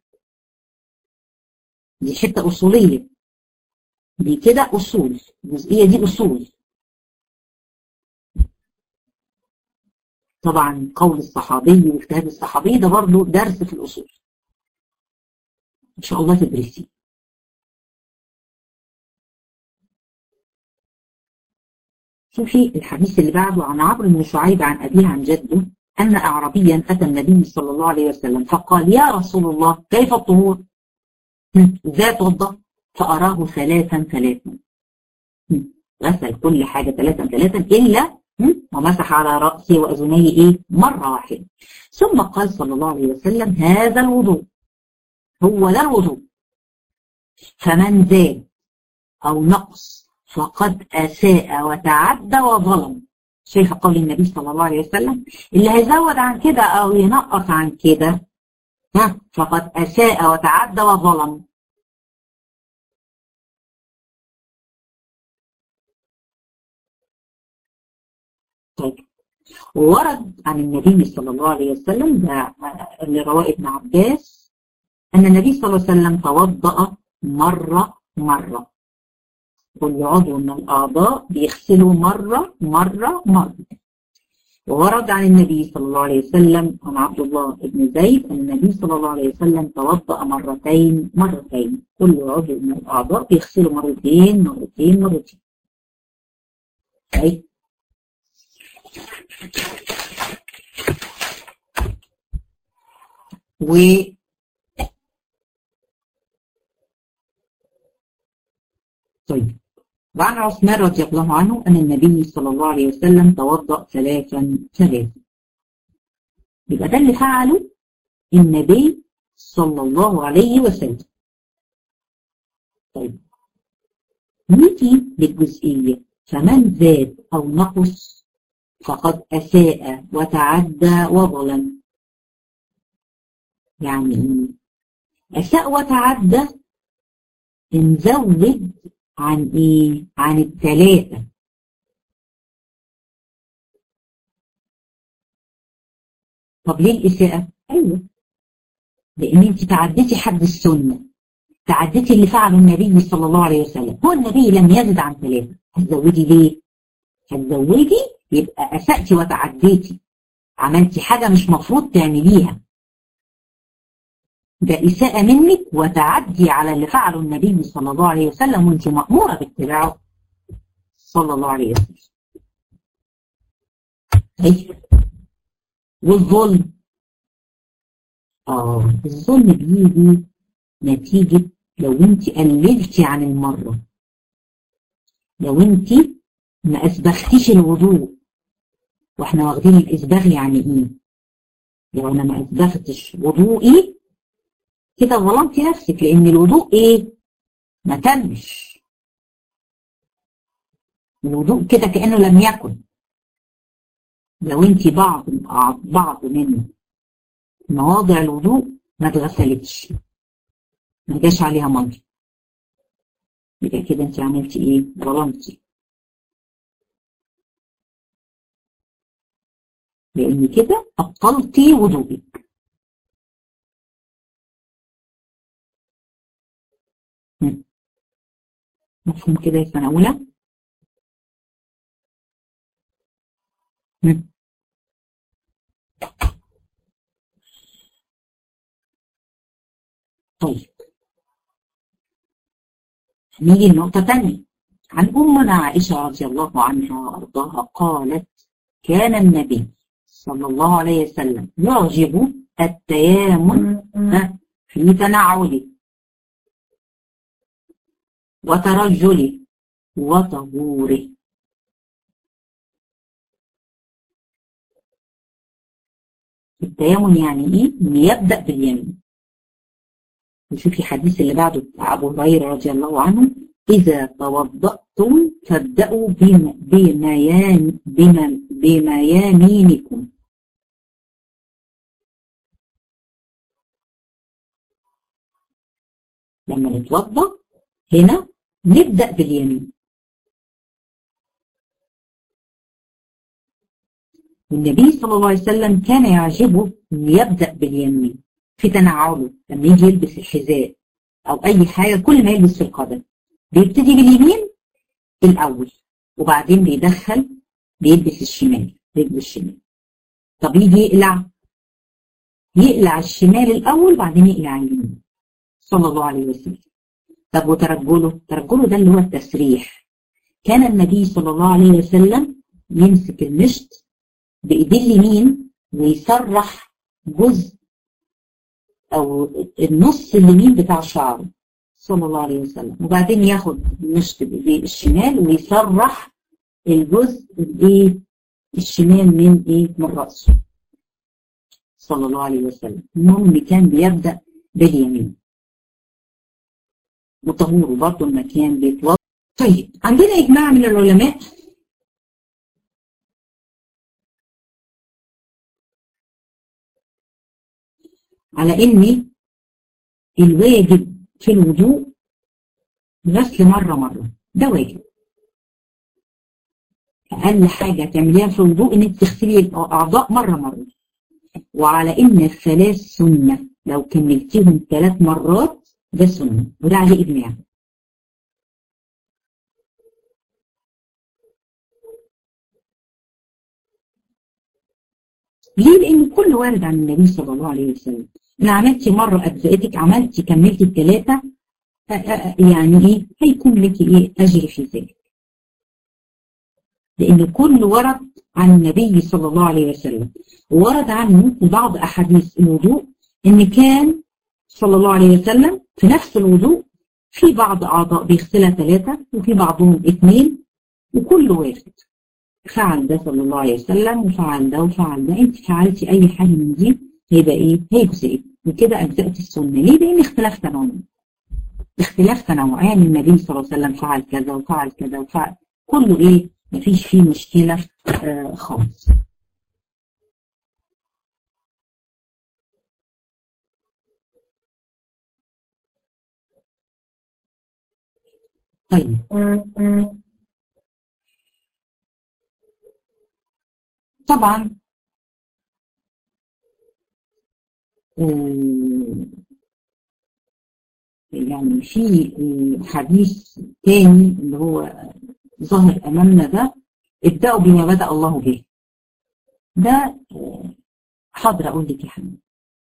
دي حته اصوليه دي كده اصول الجزئيه دي اصول طبعا قول الصحابي واجتهاد الصحابي ده برضه درس في الاصول ان شاء الله تدرسيه شوفي الحديث اللي بعده عن عمرو بن شعيب عن أبيه عن جده أن أعرابيا أتى النبي صلى الله عليه وسلم فقال يا رسول الله كيف الطهور؟ ازاي اتوضا؟ فأراه ثلاثا ثلاثا غسل كل حاجة ثلاثا ثلاثا إلا ومسح على رأسه وأذنيه إيه؟ مرة واحدة ثم قال صلى الله عليه وسلم هذا الوضوء هو ده الوضوء فمن زاد أو نقص فقد أساء وتعدى وظلم شايفة قول النبي صلى الله عليه وسلم اللي هيزود عن كده أو ينقص عن كده ها فقد أساء وتعدى وظلم طيب ورد عن النبي صلى الله عليه وسلم ده اللي رواه ابن عباس أن النبي صلى الله عليه وسلم توضأ مرة مرة كل عضو من الأعضاء بيغسله مرة مرة مرة وورد عن النبي صلى الله عليه وسلم عن عبد الله بن زيد أن النبي صلى الله عليه وسلم توضأ مرتين مرتين كل عضو من الأعضاء بيغسله مرتين مرتين مرتين طيب و طيب وعن عثمان رضي الله عنه أن النبي صلى الله عليه وسلم توضأ ثلاثا ثلاثا يبقى ده اللي فعله النبي صلى الله عليه وسلم طيب نيجي للجزئية فمن زاد أو نقص فقد أساء وتعدى وظلم يعني إيه؟ أساء وتعدى نزود عن ايه عن الثلاثة طب ليه الإساءة ايوه لان انت تعديتي حد السنة تعديتي اللي فعله النبي صلى الله عليه وسلم هو النبي لم يزد عن ثلاثة هتزودي ليه هتزودي يبقى أسأتي وتعديتي عملتي حاجة مش مفروض تعمليها ده إساءة منك وتعدي على اللي فعله النبي صلى الله عليه وسلم وانت مأمورة باتباعه صلى الله عليه وسلم أيوة والظلم آه الظلم بيجي نتيجة لو انت قللتي عن المرة لو انت ما أسبختيش الوضوء واحنا واخدين الإسباغ يعني ايه لو انا ما أسبختش وضوئي كده ظلمتي نفسك لان الوضوء ايه ما تمش الوضوء كده كانه لم يكن لو انت بعض بعض من مواضع الوضوء ما اتغسلتش ما جاش عليها ميه يبقى كده انت عملتي ايه ظلمتي لان كده ابطلتي وضوءك مفهوم كده يا سنه اولى طيب نيجي لنقطة تانية عن أمنا عائشة رضي الله عنها وأرضاها قالت كان النبي صلى الله عليه وسلم يعجب التيامن في تنعله وترجله وطهوره التيامن يعني ايه؟ ان يبدأ باليمين نشوف الحديث اللي بعده بتاع ابو هريره رضي الله عنه اذا توضأتم فابدأوا بميان بميامينكم لما نتوضأ هنا نبدأ باليمين النبي صلى الله عليه وسلم كان يعجبه أن يبدأ باليمين في تنعله لما يجي يلبس الحذاء أو أي حاجة كل ما يلبس في القدم بيبتدي باليمين الأول وبعدين بيدخل بيلبس الشمال رجل الشمال طب يجي يقلع يقلع الشمال الأول وبعدين يقلع اليمين صلى الله عليه وسلم طب وترجله ترجله ده اللي هو التسريح كان النبي صلى الله عليه وسلم يمسك المشط بإيديه اليمين ويسرح جزء أو النص اليمين بتاع شعره صلى الله عليه وسلم وبعدين ياخد المشط بإيديه الشمال ويسرح الجزء الإيه الشمال من إيه من رأسه صلى الله عليه وسلم المهم كان بيبدأ باليمين وطهوره برضه المكان بيتوضا طيب عندنا إجماع من العلماء على ان الواجب في الوضوء غسل مرة مرة ده واجب أقل حاجة تعمليها في الوضوء إنك تغسلي الأعضاء مرة مرة وعلى إن الثلاث سنة لو كملتيهم ثلاث مرات ده سنة وده عليه إجماع ليه؟ لأن كل وارد عن النبي صلى الله عليه وسلم إن عملتي مرة أجزائتك عملتي كملتي الثلاثة يعني إيه؟ هيكون لك إيه أجر في ذلك. لأن كل ورد عن النبي صلى الله عليه وسلم ورد عنه في بعض أحاديث الوضوء إن كان صلى الله عليه وسلم في نفس الوضوء في بعض أعضاء بيغسلها ثلاثة وفي بعضهم اثنين وكل وارد. فعل ده صلى الله عليه وسلم وفعل ده وفعل ده انت فعلتي اي حاجه من دي هيبقى ايه هيجزئ وكده اجزات السنه ليه لان اختلاف تنوع اختلاف تنوع يعني النبي صلى الله عليه وسلم فعل كذا وفعل كذا وفعل كله ايه مفيش فيه مشكله آه خالص طيب طبعا يعني في حديث تاني اللي هو ظاهر امامنا ده ابدأوا بما بدأ الله به ده حاضر اقول لك يا حبيبي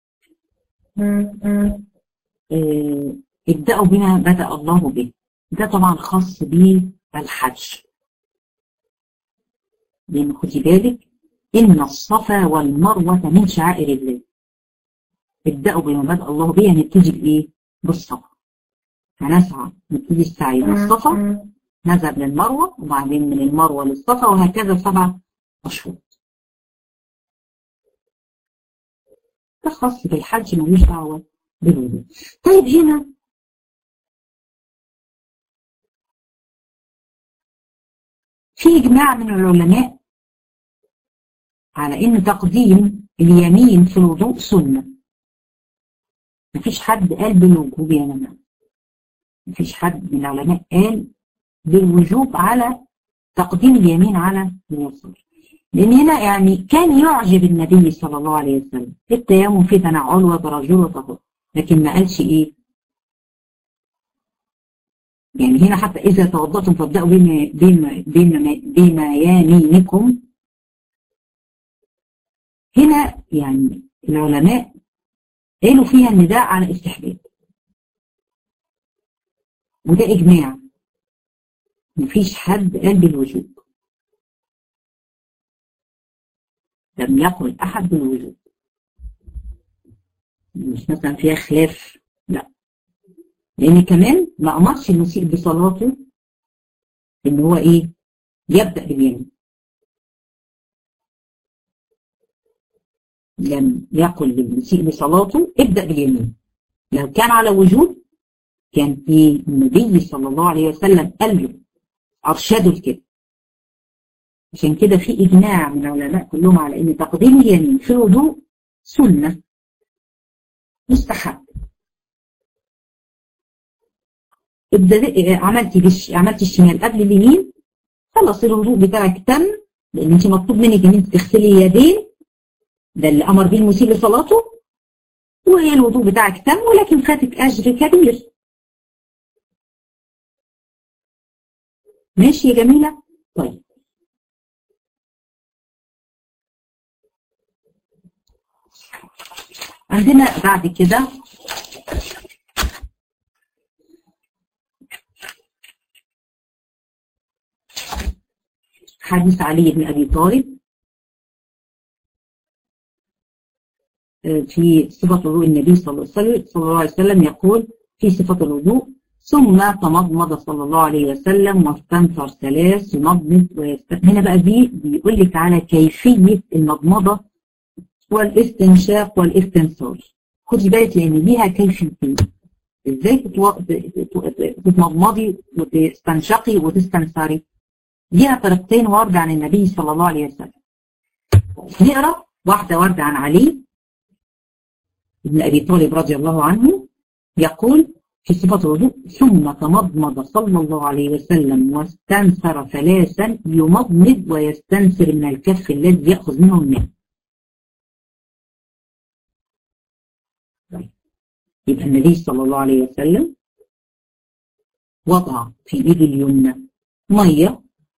ابدأوا بما بدأ الله به ده طبعا خاص بالحج لان خدي بالك إن الصفا والمروة من شعائر الله ابدأوا بما بدأ الله به نبتدي بإيه؟ بالصفا هنسعى نبتدي السعي بالصفا نذهب للمروة وبعدين من المروة للصفا وهكذا سبع أشهر ده خاص بالحج ملوش دعوة بالوضوء طيب هنا في إجماع من العلماء على ان تقديم اليمين في الوضوء سنة مفيش حد قال بالوجوب يا جماعة مفيش حد من العلماء قال بالوجوب على تقديم اليمين على اليسار لأن هنا يعني كان يعجب النبي صلى الله عليه وسلم في التيمم في تنعل وترجل وتطهر لكن ما قالش إيه يعني هنا حتى إذا توضأتم فابدأوا بما, بما, بما, بما يمينكم هنا يعني العلماء قالوا فيها النداء على استحباب وده إجماع مفيش حد قال بالوجوب لم يقل أحد بالوجوب مش مثلا فيها خلاف لا لأن كمان ما أمرش المسيء بصلاته إن هو إيه يبدأ باليمين لم يقل للمسيء بصلاته ابدأ باليمين لو كان على وجود كان في النبي صلى الله عليه وسلم قال له أرشده لكده عشان كده في إجماع من العلماء كلهم على إن تقديم اليمين في الوضوء سنة مستحب عملتي بش... عملتي الشمال قبل اليمين خلص الوضوء بتاعك تم لان انت مطلوب منك ان انت تغسلي اليدين ده اللي امر به المسيء لصلاته وهي الوضوء بتاعك تم ولكن فاتك اجر كبير ماشي يا جميله طيب عندنا بعد كده حديث علي بن أبي طالب في صفة وضوء النبي صلى الله عليه وسلم يقول في صفة الوضوء ثم تمضمض صلى الله عليه وسلم واستنثر ثلاث يمضمض ويستنثر هنا بقى دي بيقول لك على كيفية المضمضة والاستنشاق والاستنثار خدي بالك لأن ليها كيفيتين ازاي تتمضمضي وتستنشقي وتستنثري ليها طريقتين ورد عن النبي صلى الله عليه وسلم نقرا واحدة ورد عن علي بن أبي طالب رضي الله عنه يقول في صفة الوضوء ثم تمضمض صلى الله عليه وسلم واستنثر ثلاثا يمضمض ويستنثر من الكف الذي يأخذ منه الماء يبقى النبي صلى الله عليه وسلم وضع في ايده اليمنى ميه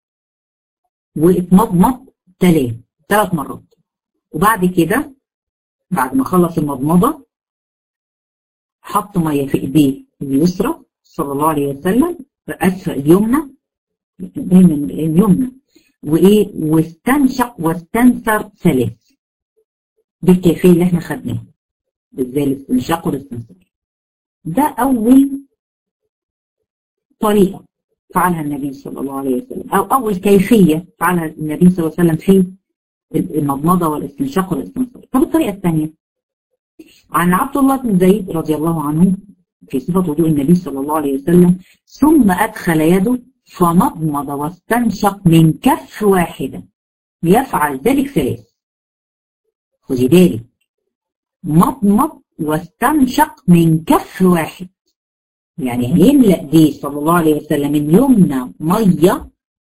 واتمضمض ثلاث ثلاث مرات وبعد كده بعد ما خلص المضمضه حط ميه في ايديه اليسرى صلى الله عليه وسلم اسفل اليمنى دايما اليمنى وايه واستنشق واستنثر ثلاث بالكيفيه اللي احنا خدناها ازاي الاستنشاق والاستنثار ده اول طريقه فعلها النبي صلى الله عليه وسلم او اول كيفيه فعلها النبي صلى الله عليه وسلم في المضمضه والاستنشاق والاستنثار طب الطريقه الثانيه عن عبد الله بن زيد رضي الله عنه في صفه وضوء النبي صلى الله عليه وسلم ثم ادخل يده فمضمض واستنشق من كف واحده يفعل ذلك ثلاث خدي بالك مضمض واستنشق من كف واحد يعني هيملأ دي صلى الله عليه وسلم اليمنى مية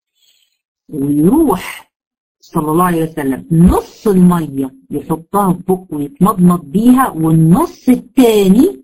ويروح صلى الله عليه وسلم نص المية يحطها في بقه ويتمضمض بيها والنص الثاني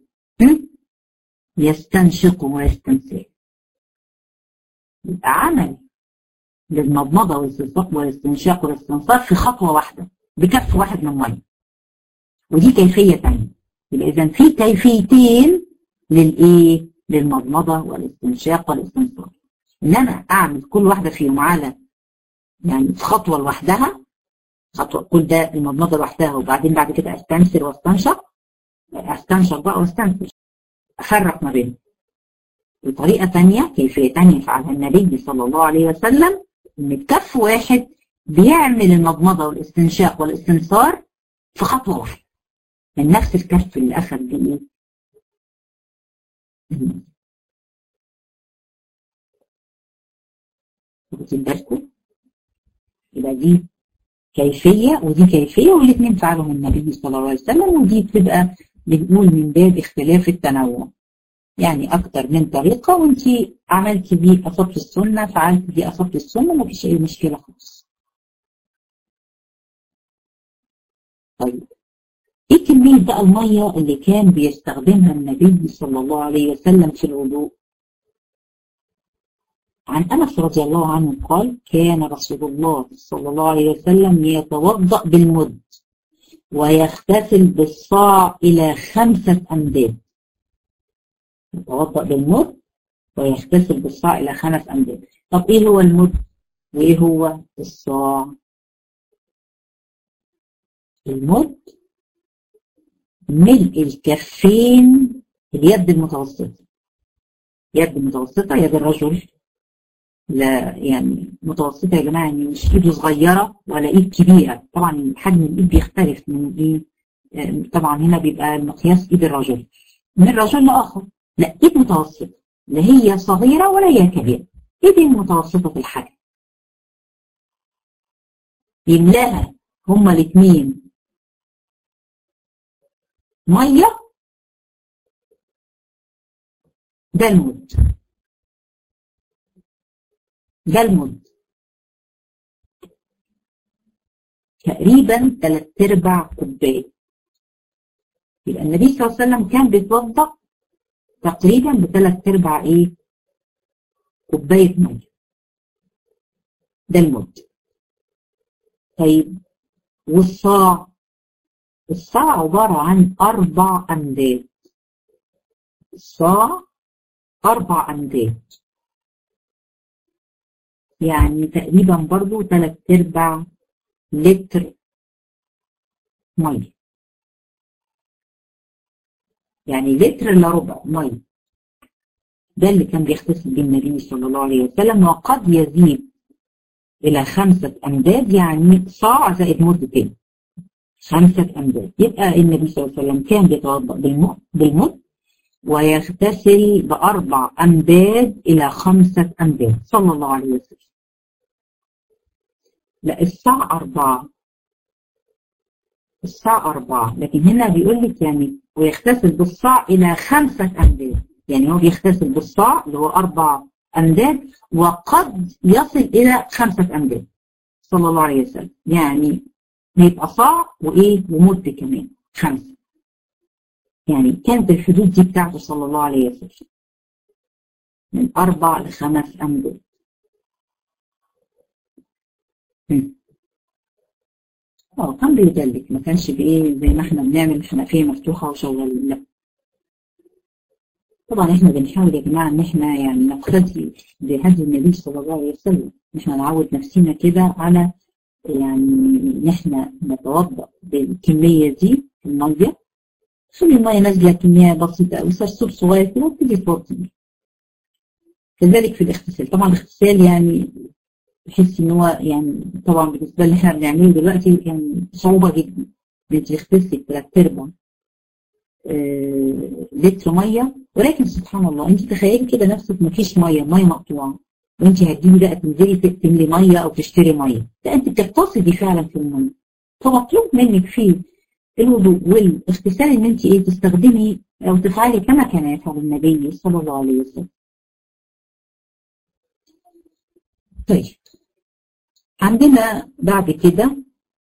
يستنشق ويستنسق يبقى عمل للمضمضة والاستنشاق والاستنشاق والاستنصار في خطوة واحدة بكف واحد من مية ودي كيفية تانية يبقى إذا في كيفيتين للإيه؟ للمضمضة والاستنشاق والاستنصار إن أنا أعمل كل واحدة فيهم على يعني في خطوة لوحدها خطوة كل ده المضمضة لوحدها وبعدين بعد كده أستنسر واستنشق أستنشق بقى واستنسر أفرق ما بينهم بطريقة تانية كيفية تانية فعلها النبي صلى الله عليه وسلم إن بكف واحد بيعمل المضمضة والاستنشاق والاستنصار في خطوة واحدة من نفس الكف اللي أخذ بيه واخدين بالكم يبقى دي كيفية ودي كيفية والاثنين فعلهم النبي صلى الله عليه وسلم ودي بتبقى بنقول من باب اختلاف التنوع يعني أكتر من طريقة وأنت عملتي دي أصبت السنة فعلت دي أصبت السنة مفيش أي مشكلة خالص طيب ايه كمية بقى المية اللي كان بيستخدمها النبي صلى الله عليه وسلم في الوضوء عن أنس رضي الله عنه قال كان رسول الله صلى الله عليه وسلم يتوضأ بالمد ويغتسل بالصاع إلى خمسة أمداد يتوضأ بالمد ويغتسل بالصاع إلى خمس أمداد طب إيه هو المد وإيه هو الصاع المد ملء الكفين اليد المتوسطة يد متوسطة يد الرجل لا يعني متوسطة يا جماعة يعني مش ايده صغيرة ولا ايد كبيرة طبعا حجم الايد بيختلف من ايه طبعا هنا بيبقى المقياس ايد الرجل من رجل لاخر لا ايد متوسطة لا هي صغيرة ولا هي كبيرة ايد متوسطة في الحجم يملاها هما الاثنين ميه ده المد ده المد تقريبا ثلاث ارباع كوبايه يبقى النبي صلى الله عليه وسلم كان بيتوضا تقريبا بثلاث ارباع ايه كوبايه ميه ده المد طيب والصاع الصاع عبارة عن أربع أمداد الصاع أربع أمداد يعني تقريبا برضو تلات أرباع لتر مية يعني لتر إلا ربع مية ده اللي كان بيغتسل به النبي صلى الله عليه وسلم وقد يزيد إلى خمسة أمداد يعني صاع زائد مد تاني خمسة أمداد يبقى النبي صلى الله عليه وسلم كان بيتوضأ بالمد ويغتسل بأربع أمداد إلى خمسة أمداد صلى الله عليه وسلم لا الساعة أربعة الساعة أربعة لكن هنا بيقول لك يعني ويغتسل بالصاع إلى خمسة أمداد يعني هو بيغتسل بالصاع اللي هو أربع أمداد وقد يصل إلى خمسة أمداد صلى الله عليه وسلم يعني هيبقى صاع وايه ومد كمان خمسه يعني كانت الحدود دي بتاعته صلى الله عليه وسلم من اربع لخمس امداد اه كان بيدلك ما كانش بايه زي ما احنا بنعمل حنفيه مفتوحه وشغالين لا طبعا احنا بنحاول يا جماعه ان احنا يعني نقتدي بهدي النبي صلى الله عليه وسلم احنا نعود نفسنا كده على يعني ان احنا نتوضا بالكميه دي في الميه خلي الميه نازله كميه بسيطه قوي سرسوب صغير كده وتيجي تفضي كذلك في الاغتسال طبعا الاغتسال يعني بحس ان هو يعني طبعا بالنسبه اللي احنا بنعمله دلوقتي يعني صعوبه جدا انت تغتسلي ثلاث ارباع آه لتر ميه ولكن سبحان الله انت تخيلي كده نفسك مفيش ميه ميه مقطوعه وانت هتجيبي بقى تنزلي تملي ميه او تشتري ميه لا انت بتقتصدي فعلا في الميه فمطلوب منك في الوضوء والاغتسال ان انت ايه تستخدمي او تفعلي كما كان يفعل النبي صلى الله عليه وسلم طيب عندنا بعد كده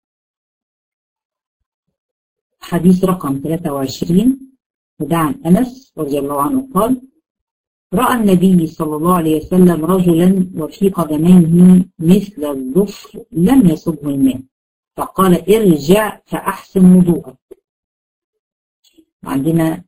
حديث رقم 23 وده عن انس رضي الله عنه قال رأى النبي صلى الله عليه وسلم رجلا وفي قدميه مثل الظفر لم يصبه الماء فقال ارجع فأحسن وضوءك عندنا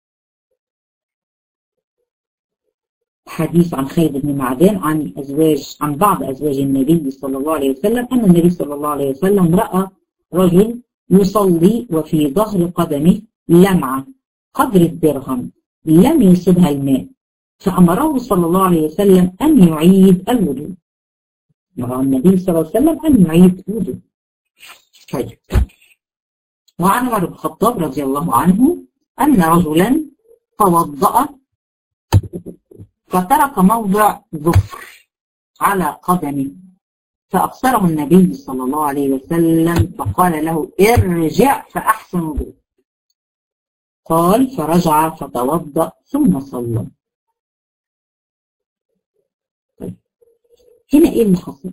حديث عن خالد بن معدان عن أزواج عن بعض أزواج النبي صلى الله عليه وسلم أن النبي صلى الله عليه وسلم رأى رجل يصلي وفي ظهر قدمه لمعة قدر الدرهم لم يصبها الماء فأمره صلى الله عليه وسلم أن يعيد الوضوء أمر النبي صلى الله عليه وسلم أن يعيد الوضوء طيب وعن عمر بن الخطاب رضي الله عنه أن رجلا توضأ فترك موضع ظفر على قدمه فأبصره النبي صلى الله عليه وسلم فقال له ارجع فأحسن وضوء قال فرجع فتوضأ ثم صلى طيب هنا ايه اللي حصل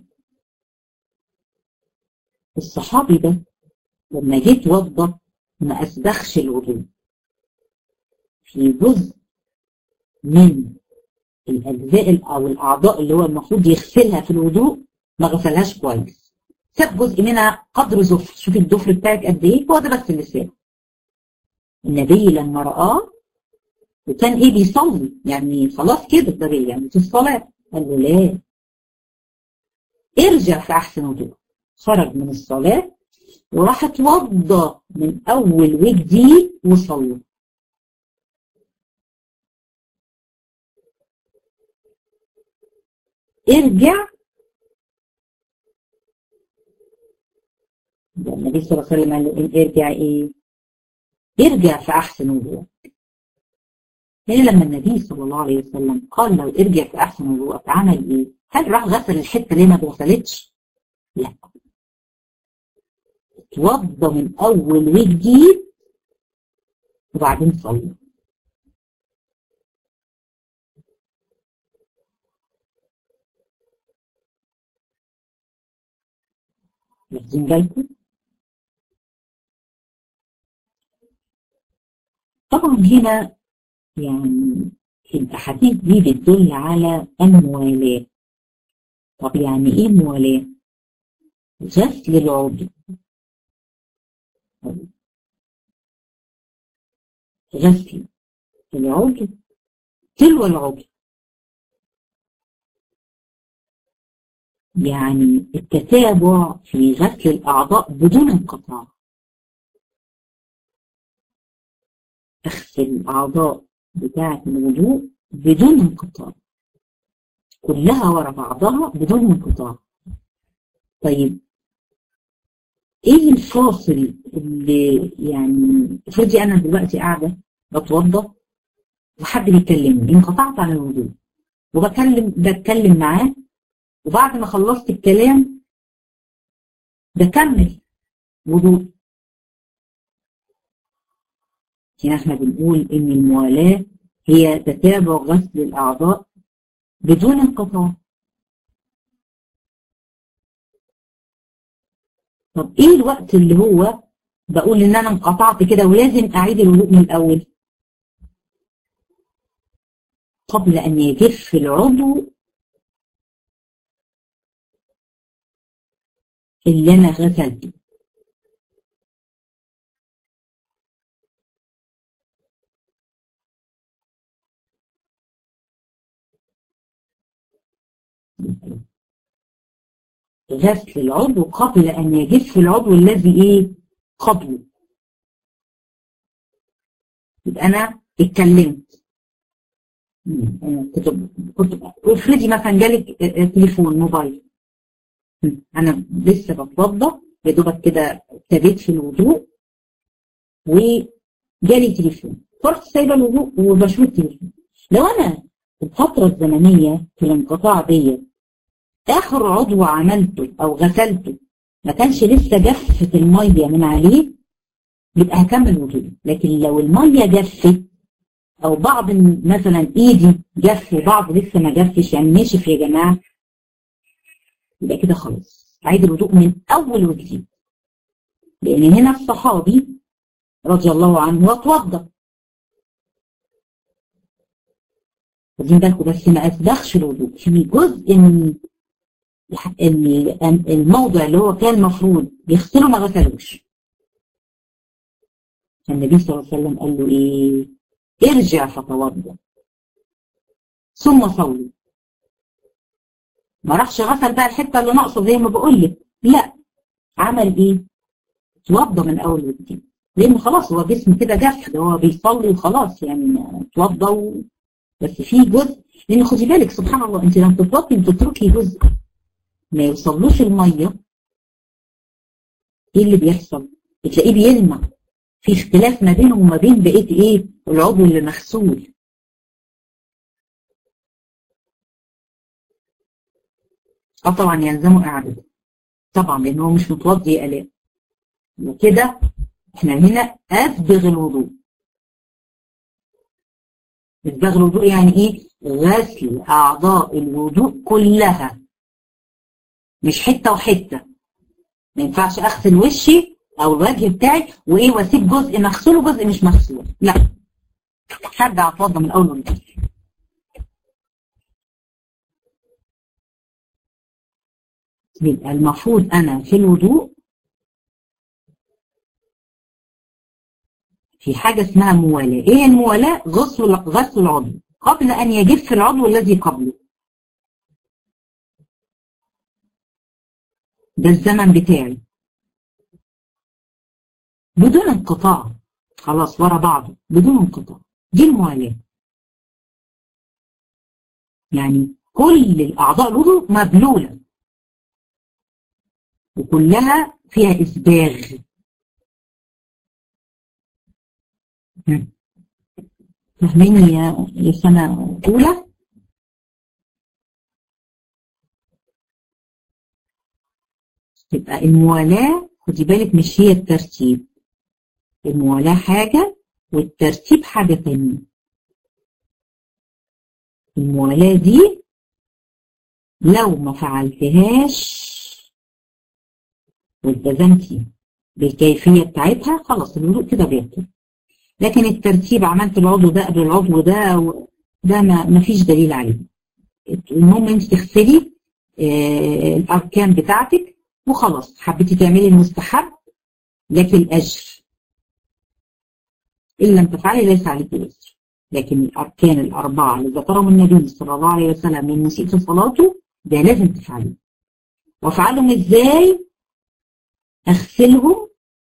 الصحابي ده لما جه يتوضا ما اسبخش الوضوء في جزء من الاجزاء او الاعضاء اللي هو المفروض يغسلها في الوضوء ما غسلهاش كويس ساب جزء منها قدر زفر شوف الضفر بتاعك قد ايه هو ده بس اللي ساب النبي لما رآه وكان ايه بيصلي يعني خلاص كده ده يعني في الصلاة قال له لا ارجع في احسن وضوء خرج من الصلاة وراح اتوضى من اول وجديد وصلى ارجع النبي صلى الله عليه وسلم قال له ارجع ايه ارجع في احسن وضوء هنا لما النبي صلى الله عليه وسلم قال لو ارجع في احسن وضوءك عمل ايه هل راح غسل الحته اللي ما اتغسلتش لا اتوضى من اول وجديد وبعدين صلى واخدين بالكم طبعا هنا يعني الأحاديث دي بتدل على الموالاة طب يعني إيه موالاة؟ غسل العضو غسل العضو تلو العضو يعني التتابع في غسل الأعضاء بدون انقطاع اغسل الأعضاء بتاعة الوضوء بدون انقطاع كلها ورا بعضها بدون انقطاع طيب ايه الفاصل اللي يعني افرضي انا دلوقتي قاعده بتوضى وحد بيكلمني انقطعت عن الوضوء وبكلم بتكلم معاه وبعد ما خلصت الكلام بكمل وضوء هنا احنا بنقول ان الموالاة هي تتابع غسل الاعضاء بدون انقطاع طب ايه الوقت اللي هو بقول ان انا انقطعت كده ولازم اعيد الوضوء من الاول قبل ان يجف العضو اللي انا غسلته غسل العضو قبل أن يجف العضو الذي إيه قبله يبقى أنا اتكلمت كنت كنت افرضي مثلا جالك تليفون موبايل أنا لسه بتوضى يا دوبك كده ابتديت في الوضوء وجالي تليفون فرحت سايبه الوضوء وبشوف التليفون لو أنا الفترة الزمنية في الانقطاع ديت اخر عضو عملته او غسلته ما كانش لسه جفت الميه من عليه يبقى هكمل وضوء لكن لو الميه جفت او بعض مثلا ايدي جف وبعض لسه ما جفش يعني نشف يا جماعه يبقى كده خلاص عيد الوضوء من اول وجديد لان هنا الصحابي رضي الله عنه اتوضى واخدين بالكم بس ما اسبخش الوضوء في جزء من الموضع اللي هو كان المفروض يغسله ما غسلوش النبي صلى الله عليه وسلم قال له ايه ارجع فتوضا ثم صلي ما راحش غسل بقى الحته اللي ناقصه زي ما بقول لك لا عمل ايه توضى من اول وجديد لان خلاص هو جسم كده جف ده هو بيصلي وخلاص يعني توضى و... بس في جزء لان خدي بالك سبحان الله انت لما تتوضي بتتركي جزء ما يوصلوش الميه ايه اللي بيحصل؟ بتلاقيه بيلمع في اختلاف ما بينه وما بين بقيه ايه؟ العضو اللي مغسول اه طبعا يلزمه اعادته طبعا لان هو مش متوضي يا الاء وكده احنا هنا اسبغ الوضوء إسباغ الوضوء يعني إيه؟ غسل أعضاء الوضوء كلها مش حتة وحتة ما ينفعش أغسل وشي أو الوجه بتاعي وإيه وأسيب جزء مغسول وجزء مش مغسول لا هرجع أتوضى من أول وجديد يبقى المفروض أنا في الوضوء في حاجة اسمها موالاة ايه الموالاة غسل غسل العضو قبل ان يجف العضو الذي قبله ده الزمن بتاعي بدون انقطاع خلاص ورا بعضه بدون انقطاع دي الموالاة يعني كل الأعضاء الوضوء مبلولة وكلها فيها إسباغ فاهميني يا يا سنة أولى تبقى الموالاة خدي بالك مش هي الترتيب الموالاة حاجة والترتيب حاجة تانية الموالاة دي لو ما فعلتهاش والتزمتي بالكيفية بتاعتها خلاص الوضوء كده بيطلع لكن الترتيب عملت العضو ده قبل العضو ده ده ما, ما فيش دليل عليه المهم انت تغسلي آه الاركان بتاعتك وخلاص حبيتي تعملي المستحب لك الاجر ان لم تفعلي ليس عليك الاجر لكن الاركان الاربعه اللي ذكرهم النبي صلى الله عليه وسلم من مسيء صلاته ده لازم تفعليه وافعلهم ازاي اغسلهم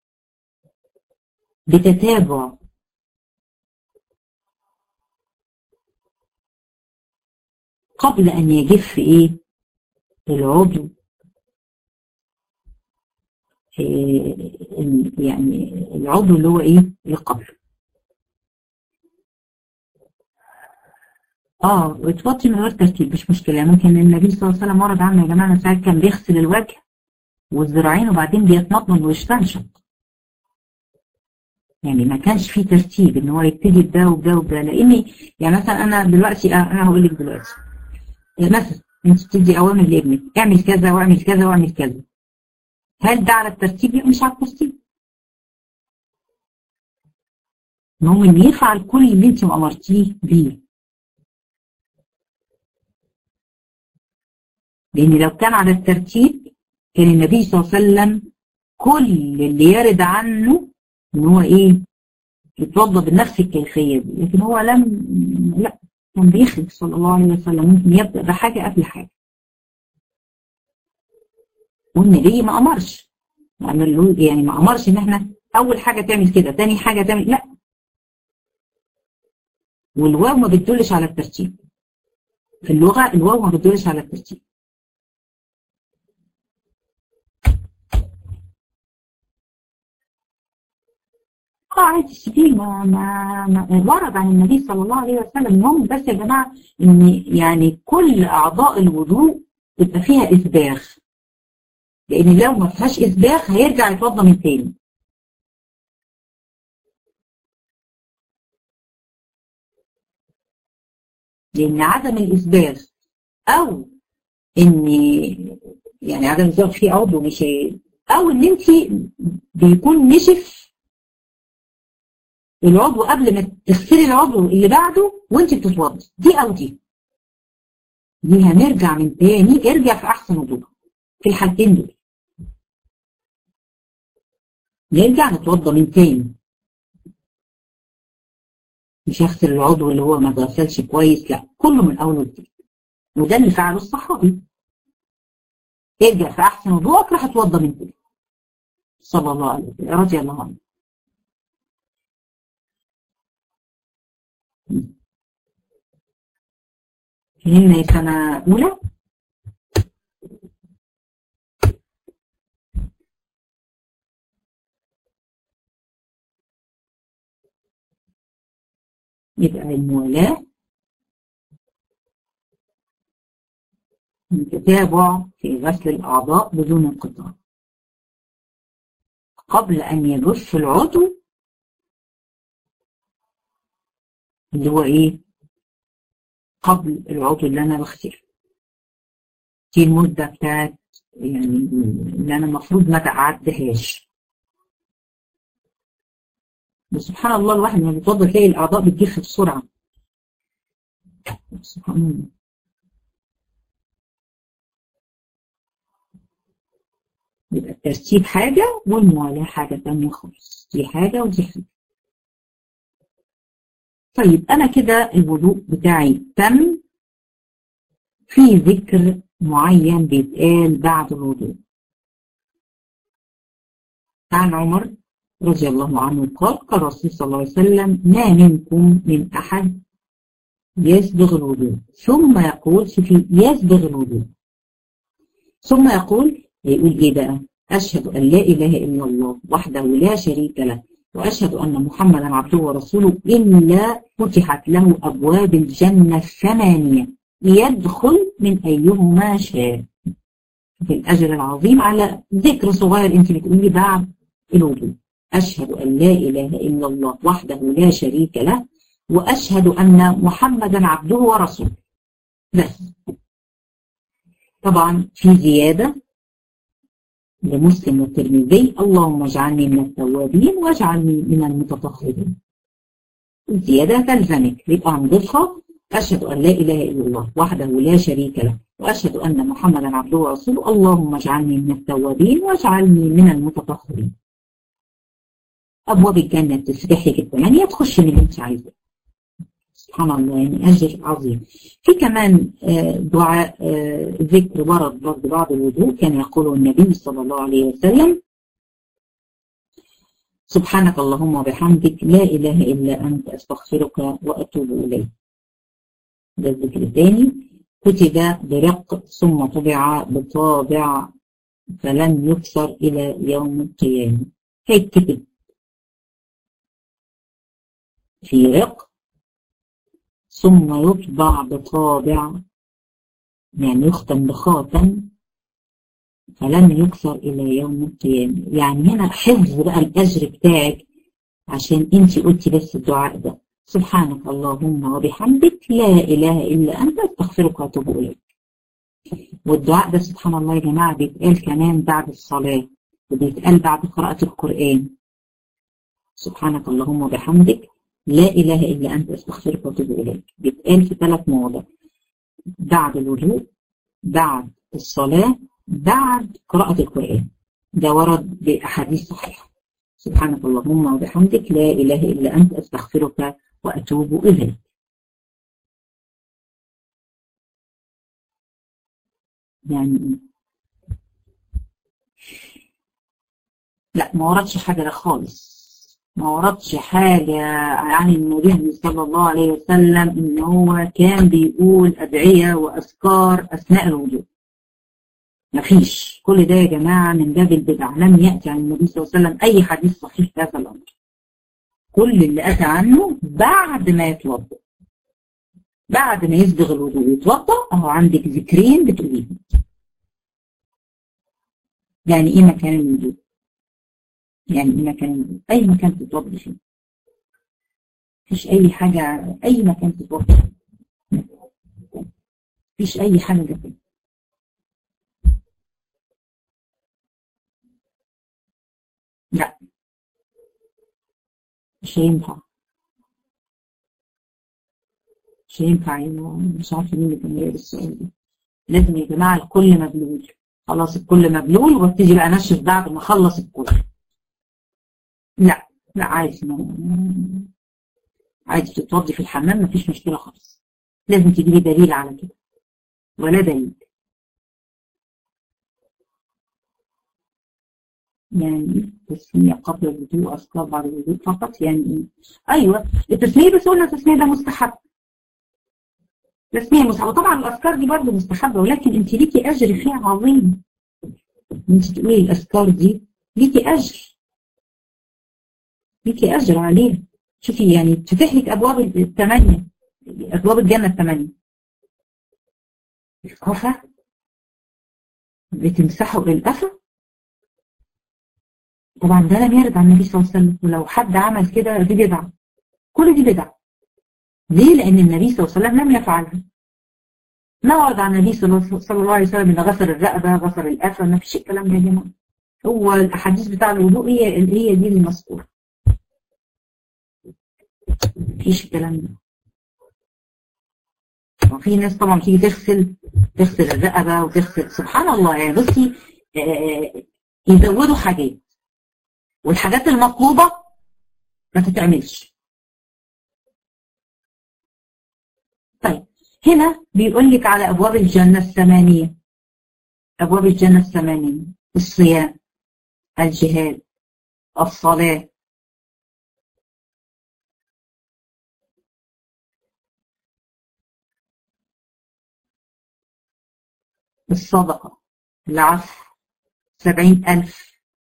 بتتابع قبل أن يجف إيه العضو إيه يعني العضو اللي هو إيه اللي قبله اه وتوطي من غير ترتيب مش مشكلة ممكن النبي صلى الله عليه وسلم ورد عنه يا جماعة ساعات كان بيغسل الوجه والذراعين وبعدين بيتمضمض ويستنشق يعني ما كانش فيه ترتيب ان هو يبتدي بده وبده وبده لاني يعني مثلا انا دلوقتي انا هقول لك دلوقتي مثلا انت بتدي اوامر لابنك اعمل كذا واعمل كذا واعمل كذا هل ده على الترتيب؟ لا مش على الترتيب المهم ان يفعل كل اللي انت امرتيه بيه لان لو كان على الترتيب كان النبي صلى الله عليه وسلم كل اللي يرد عنه ان هو ايه يتوضا بنفس الكيفيه دي لكن هو لم لا كان بيخرج صلى الله عليه وسلم ممكن يبدا بحاجه قبل حاجه والنبي ما امرش يعني ما امرش ان احنا اول حاجه تعمل كده تاني حاجه تعمل لا والواو ما بتدلش على الترتيب في اللغه الواو ما بتدلش على الترتيب اه عادي سبيل ما, ما, ما ورد عن النبي صلى الله عليه وسلم المهم بس يا جماعه ان يعني كل اعضاء الوضوء تبقى فيها اسباغ لان لو ما فيهاش اسباغ هيرجع يتوضا من تاني لان عدم الاسباغ او ان يعني عدم الاسباغ في عضو مش او ان انت بيكون نشف العضو قبل ما تغسلي العضو اللي بعده وانت بتتوضي دي او دي دي هنرجع من تاني ارجع في احسن وضوء في الحالتين دول نرجع نتوضى من تاني مش هغسل العضو اللي هو ما اتغسلش كويس لا كله من اول وجديد وده اللي فعله الصحابي ارجع في احسن وضوءك راح اتوضى من تاني صلى الله عليه وسلم رضي الله عنه فهمنا يا سنة أولى يبقى الموالاة التتابع في غسل الأعضاء بدون انقطاع قبل أن يجف العضو اللي هو إيه قبل العضو اللي انا بغسله دي المدة بتاعت يعني اللي انا المفروض ما تعدهاش سبحان الله الواحد لما بيتوضا تلاقي الاعضاء بتجف بسرعه سبحان الله يبقى الترتيب حاجة والموالاة حاجة تانية خالص دي حاجة ودي حاجة طيب أنا كده الوضوء بتاعي تم في ذكر معين بيتقال بعد الوضوء عن عمر رضي الله عنه قال قال الرسول صلى الله عليه وسلم ما منكم من أحد يسبغ الوضوء ثم يقول في يسبغ الوضوء ثم يقول يقول ايه بقى اشهد ان لا اله الا الله وحده لا شريك له واشهد ان محمدا عبده ورسوله الا فتحت له ابواب الجنه الثمانيه يدخل من ايهما شاء في الاجر العظيم على ذكر صغير انت بتقولي بعد الوضوء اشهد ان لا اله الا الله وحده لا شريك له واشهد ان محمدا عبده ورسوله بس طبعا في زياده لمسلم والترمذي اللهم اجعلني من التوابين واجعلني من المتطهرين الزيادة تلزمك يبقى هنضيفها أشهد أن لا إله إلا الله وحده لا شريك له وأشهد أن محمدا عبده ورسوله اللهم اجعلني من التوابين واجعلني من المتطهرين أبواب الجنة بتفتح لك الثمانية تخش من اللي أنت عايزاه سبحان الله يعني أجر عظيم في كمان دعاء ذكر ورد برضه بعد الوضوء كان يقوله النبي صلى الله عليه وسلم سبحانك اللهم وبحمدك لا إله إلا أنت أستغفرك وأتوب إليك ده الذكر الثاني كتب برق ثم طبع بطابع فلن يكسر إلى يوم القيامة هيتكتب في رق ثم يطبع بطابع يعني يختم بخاتم فلن يكسر إلى يوم القيامة يعني هنا حفظ بقى الأجر بتاعك عشان انت قلتي بس الدعاء ده سبحانك اللهم وبحمدك لا إله إلا أنت استغفرك وأتوب إليك والدعاء ده سبحان الله يا جماعة بيتقال كمان بعد الصلاة وبيتقال بعد قراءة القرآن سبحانك اللهم وبحمدك لا إله إلا أنت أستغفرك وأتوب إليك بيتقال في ثلاث مواضع بعد الوضوء بعد الصلاة بعد قراءة القرآن ده ورد بأحاديث صحيحة سبحانك اللهم وبحمدك لا إله إلا أنت أستغفرك وأتوب إليك يعني لا ما وردش حاجة ده خالص ما وردش حاجة عن النبي صلى الله عليه وسلم إن هو كان بيقول أدعية وأذكار أثناء الوضوء مفيش كل ده يا جماعة من باب البدع لم يأتي عن النبي صلى الله عليه وسلم أي حديث صحيح في هذا الأمر كل اللي أتى عنه بعد ما يتوضأ بعد ما يسبغ الوضوء يتوضأ أهو عندك ذكرين بتقوليهم يعني إيه مكان الوضوء؟ يعني إيه مكان الوضوء؟ أي مكان تتوضأ فيه مفيش أي حاجة أي مكان تتوضأ فيه مفيش أي حاجة كده لا مش هينفع مش هينفع مش عارفه مين اللي كان جايب السؤال ده لازم يا جماعه الكل مبلول خلاص الكل مبلول وابتدي بقى انشف بعد ما اخلص الكل لا لا عادي عادي تتوضي في الحمام مفيش مشكله خالص لازم تجيبي دليل على كده ولا دليل يعني تسمية قبل الوضوء أذكار بعد الوضوء فقط يعني إيه؟ أيوه التسمية بس قلنا التسمية ده مستحب تسمية مستحبة طبعا الأذكار دي برضه مستحبة ولكن أنت ليكي أجر فيها عظيم أنت تقولي الأذكار دي ليكي أجر ليكي أجر عليها شوفي يعني تفتح لك أبواب الثمانية أبواب الجنة الثمانية الكفة بتمسحوا القفا طبعا ده لم يرد عن النبي صلى الله عليه وسلم ولو حد عمل كده دي بدعة كل دي بدعة ليه؟ لأن النبي صلى الله عليه وسلم لم يفعلها نعرض على النبي صلى الله عليه وسلم إن غسل الرقبة غسل الأسر ما فيش الكلام ده يا جماعة هو الأحاديث بتاع الوضوء هي هي دي المذكورة مفيش الكلام ده وفي ناس طبعا تيجي تغسل تغسل الرقبة وتغسل سبحان الله يعني بصي آه يزودوا حاجات والحاجات المطلوبة ما تتعملش طيب هنا بيقول لك على أبواب الجنة الثمانية أبواب الجنة الثمانية الصيام الجهاد الصلاة الصدقة العفو سبعين ألف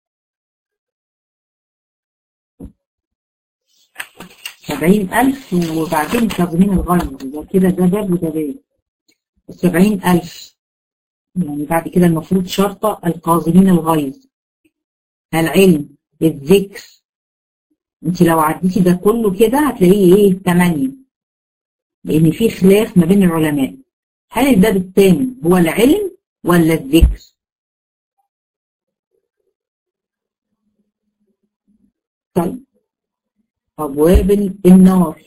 سبعين ألف وبعدين كاظمين الغيظ ده كده ده باب وده باب السبعين ألف يعني بعد كده المفروض شرطة القاظمين الغيظ العلم الذكر انت لو عديتي ده كله كده هتلاقيه ايه تمانية لان في خلاف ما بين العلماء هل الباب الثامن هو العلم ولا الذكر طيب أبواب النار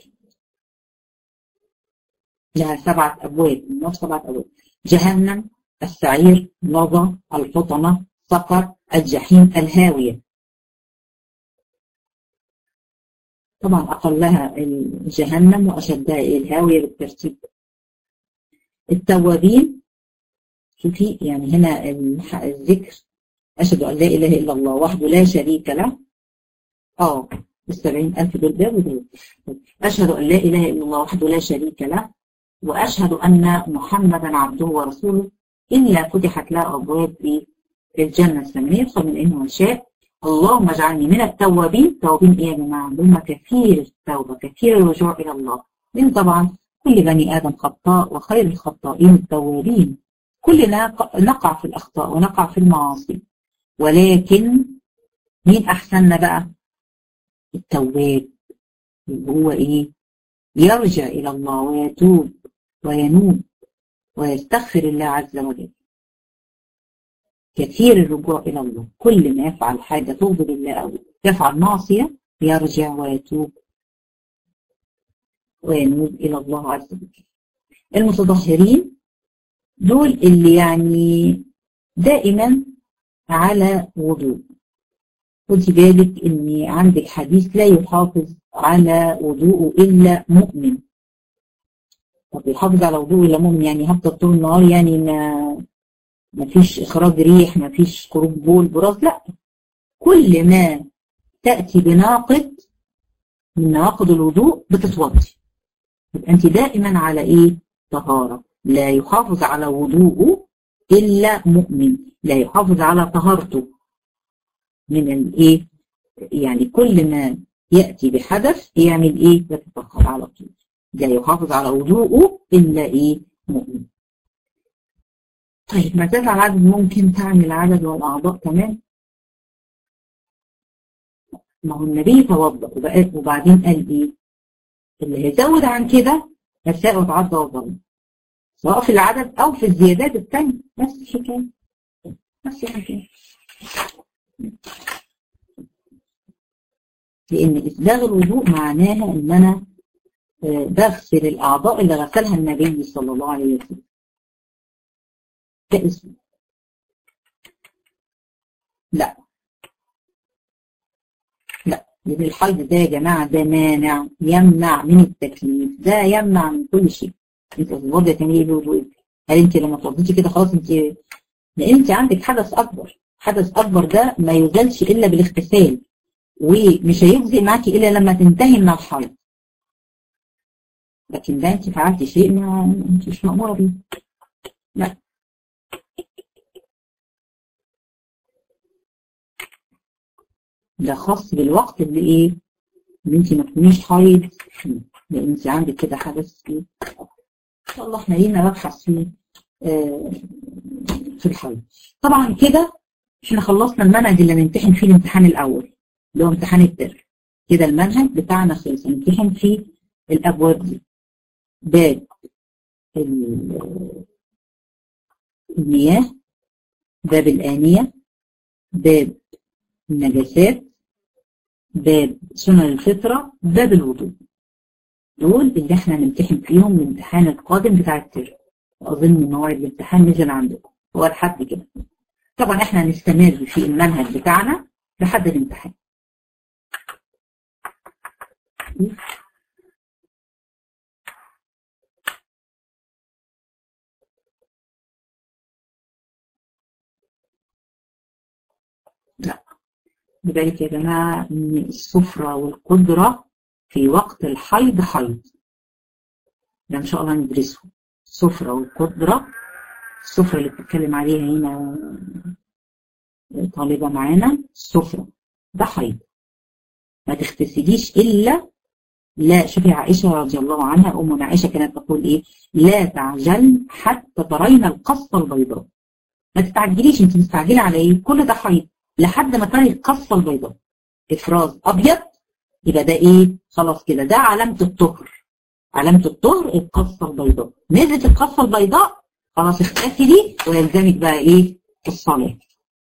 لها سبعة أبواب النار سبعة أبواب جهنم السعير لظى الحطمة سقر الجحيم الهاوية طبعا أقلها جهنم وأشدها الهاوية بالترتيب التوابين شوفي يعني هنا الذكر أشهد أن لا إله إلا الله وحده لا شريك له آه السبعين ألف دول باب ودول أشهد أن لا إله إلا الله وحده لا شريك له وأشهد أن محمدا عبده ورسوله إلا فتحت له أبواب في الجنة الثمانية يدخل من إنه شاء اللهم اجعلني من التوابين التوابين إيه يا جماعة هم كثير التوبة كثير الرجوع إلى الله لأن طبعا كل بني آدم خطاء وخير الخطائين التوابين كلنا نقع في الأخطاء ونقع في المعاصي ولكن مين أحسننا بقى التواب هو إيه يرجع إلى الله ويتوب وينوب ويستغفر الله عز وجل كثير الرجوع إلى الله كل ما يفعل حاجة تغضب الله أو يفعل معصية يرجع ويتوب وينوب إلى الله عز وجل المتظاهرين دول اللي يعني دائما على وضوء خدي بالك ان عندك حديث لا يحافظ على وضوءه الا مؤمن طب يحافظ على وضوءه الا مؤمن يعني هفضل طول النهار يعني ما ما فيش اخراج ريح ما فيش خروج بول براز لا كل ما تاتي بناقض من نواقض الوضوء بتتوضي يبقى انت دائما على ايه طهاره لا يحافظ على وضوءه الا مؤمن لا يحافظ على طهارته من الايه يعني كل ما ياتي بحدث يعمل ايه يتطهر على طول لا يحافظ على وضوءه الا ايه مؤمن طيب ما زاد العدد ممكن تعمل عدد والاعضاء كمان ما هو النبي توضا وبعدين قال ايه اللي هيزود عن كده يساء وتعدى وظلم سواء في العدد او في الزيادات الثانيه نفس الحكايه نفس الحكايه لان اسباغ الوضوء معناها ان انا بغسل الاعضاء اللي غسلها النبي صلى الله عليه وسلم ده اسمه لا لا لان الحيض ده يا جماعه ده مانع يمنع من التكليف ده يمنع من كل شيء انت تتوضي تعملي ايه وضوء هل انت لما توضيتي كده خلاص انت لان انت عندك حدث اكبر حدث اكبر ده ما يزالش الا بالاغتسال ومش هيجزئ معاكي الا لما تنتهي من الحيض لكن ده انت فعلتي شيء ما انت مش مأمورة بيه لا ده خاص بالوقت اللي ايه اللي انت ما تكونيش حيض فيه لان انت عندك كده حدث ايه ان شاء الله احنا لينا نبحث فيه آه في الحيض طبعا كده احنا خلصنا المنهج اللي هنمتحن فيه الامتحان الاول اللي هو امتحان الترم كده المنهج بتاعنا خلص هنمتحن فيه الابواب دي باب المياه باب الآنية باب النجاسات باب سنن الفطرة باب الوضوء دول اللي احنا نمتحن فيهم الامتحان القادم بتاع الترم وأظن موعد الامتحان نزل عندكم هو لحد كده طبعا احنا هنستمر في المنهج بتاعنا لحد الامتحان لا لذلك يا جماعة إن السفرة والقدرة في وقت الحيض حيض ده إن شاء الله ندرسه السفرة والقدرة السفرة اللي بتتكلم عليها هنا طالبة معانا السفرة ده حيض ما تغتسليش إلا لا شوفي عائشة رضي الله عنها أمنا عائشة كانت تقول إيه لا تعجل حتى ترين القصة البيضاء ما تستعجليش انت مستعجلة على إيه كل ده حيض لحد ما تري القصة البيضاء إفراز أبيض يبقى ده إيه خلاص كده ده علامة الطهر علامة الطهر القصة البيضاء نزلت القصة البيضاء خلاص اغتسلي ويلزمك بقى إيه الصلاة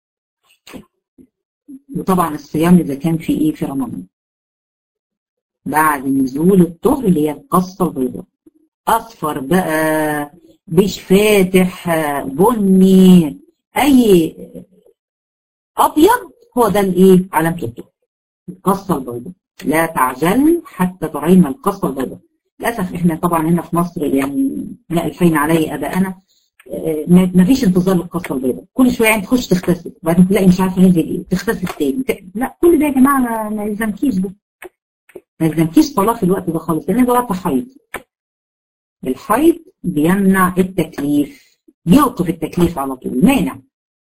وطبعا الصيام إذا كان في إيه في رمضان بعد نزول الطهر اللي هي القصة البيضاء أصفر بقى بيش فاتح بني أي أبيض هو ده الإيه علامة الطهر القصة البيضاء لا تعجل حتى ترين القصة البيضاء للأسف إحنا طبعا هنا في مصر يعني لا الفين علي أباءنا ما فيش انتظار للقصة البيضاء كل شوية يعني تخش تغتسل وبعدين تلاقي مش عارفة ننزل إيه تغتسل تاني لا كل ده يا جماعة ما يلزمكيش ده ما يلزمكيش صلاة في الوقت ده خالص لأن ده وقت حيض الحيض بيمنع التكليف بيوقف التكليف على طول مانع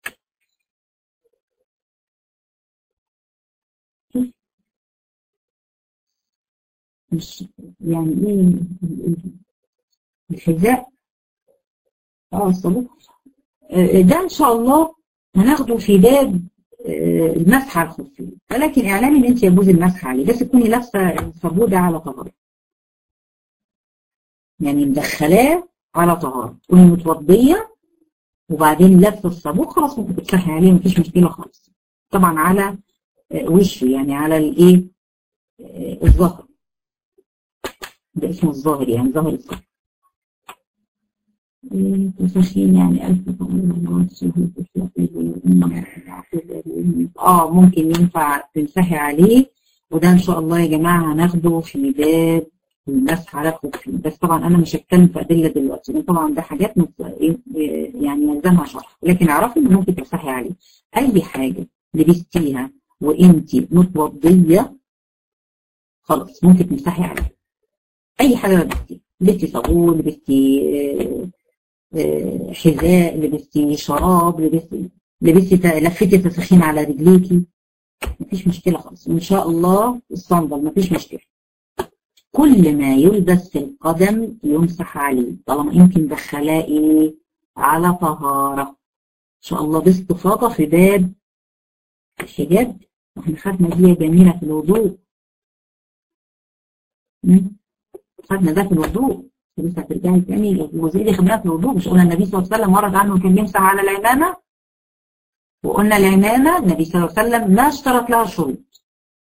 مش يعني ايه الحذاء اه الصلاة ده ان شاء الله هناخده في باب المسح على الخفين ولكن اعلامي ان انت يجوز المسح عليه بس تكوني لابسه الصابون على طهاره يعني مدخلاه على طهاره تكوني متوضيه وبعدين لابسه الصابون خلاص ممكن تمسحي عليه مفيش مشكله خالص طبعا على وشه يعني على الايه الظهر ده اسمه الظاهر يعني ظاهر الظهر تسخين يعني ألف اه ممكن ينفع تمسحي عليه وده ان شاء الله يا جماعة هناخده في باب المسح على الخفين بس طبعا انا مش هتكلم في ادله دلوقتي لان طبعا ده حاجات يعني يلزمها شرح لكن اعرفي ان ممكن تمسحي عليه اي حاجه لبستيها وانت متوضيه خلاص ممكن تمسحي عليه اي حاجه لبستيها لبستي صابون لبستي حذاء لبستي شراب لبستي لبستي لفتي تسخين على رجليكي مفيش مشكلة خالص إن شاء الله الصندل مفيش مشكلة كل ما يلبس في القدم يمسح عليه طالما يمكن دخلاه إيه على طهارة إن شاء الله باستفاضة في باب الحجاب واحنا خدنا دي جميلة في الوضوء خدنا ده في الوضوء لسه هترجعي تاني الجزئيه دي خدناها في الوضوء مش قلنا النبي صلى الله عليه وسلم ورد عنه كان يمسح على العمامه وقلنا العمامه النبي صلى الله عليه وسلم ما اشترط لها شروط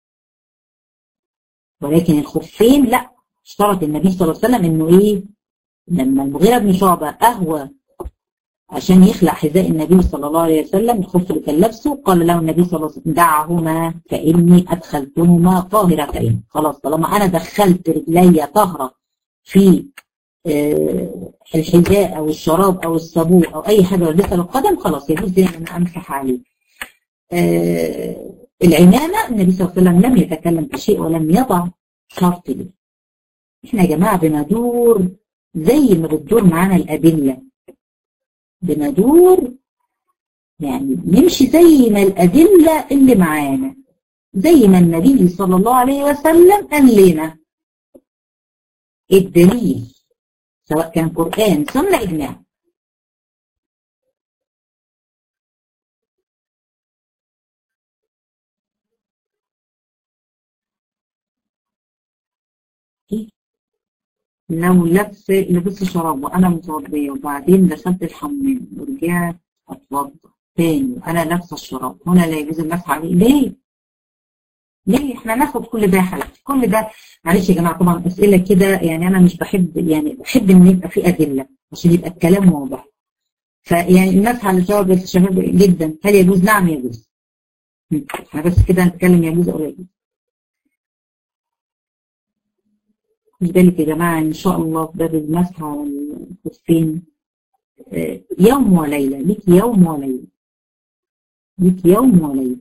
ولكن الخفين لا اشترط النبي صلى الله عليه وسلم انه ايه لما المغيره بن شعبه اهوى عشان يخلع حذاء النبي صلى الله عليه وسلم الخف اللي كان لابسه قال له النبي صلى الله عليه وسلم دعهما فاني ادخلتهما طاهرتين خلاص طالما انا دخلت رجلي طهره في الحذاء او الشراب او الصابون او اي حاجه لبسها للقدم خلاص يجوز لي ان امسح عليه. العمامه النبي صلى الله عليه وسلم لم يتكلم بشيء ولم يضع شرط له. احنا يا جماعه بندور زي ما بتدور معانا الادله. بندور يعني نمشي زي ما الادله اللي معانا. زي ما النبي صلى الله عليه وسلم قال لنا الدليل سواء كان قرآن سنة إجماع لو لبس لبست شراب وانا متوضيه وبعدين دخلت الحمام ورجعت اتوضى تاني وانا لابسه الشراب هنا لا يجوز المسح عليه ليه؟ ليه احنا ناخد كل ده يا حبيبتي كل ده معلش يا جماعه طبعا اسئله كده يعني انا مش بحب يعني بحب ان يبقى في ادله عشان يبقى الكلام واضح فيعني المسح على الشباب الشباب جدا هل يجوز؟ نعم يجوز احنا بس كده هنتكلم يجوز او لا يجوز خد بالك يا جماعه ان شاء الله في باب المسح على الخفين يوم وليله ليك يوم وليله ليك يوم وليله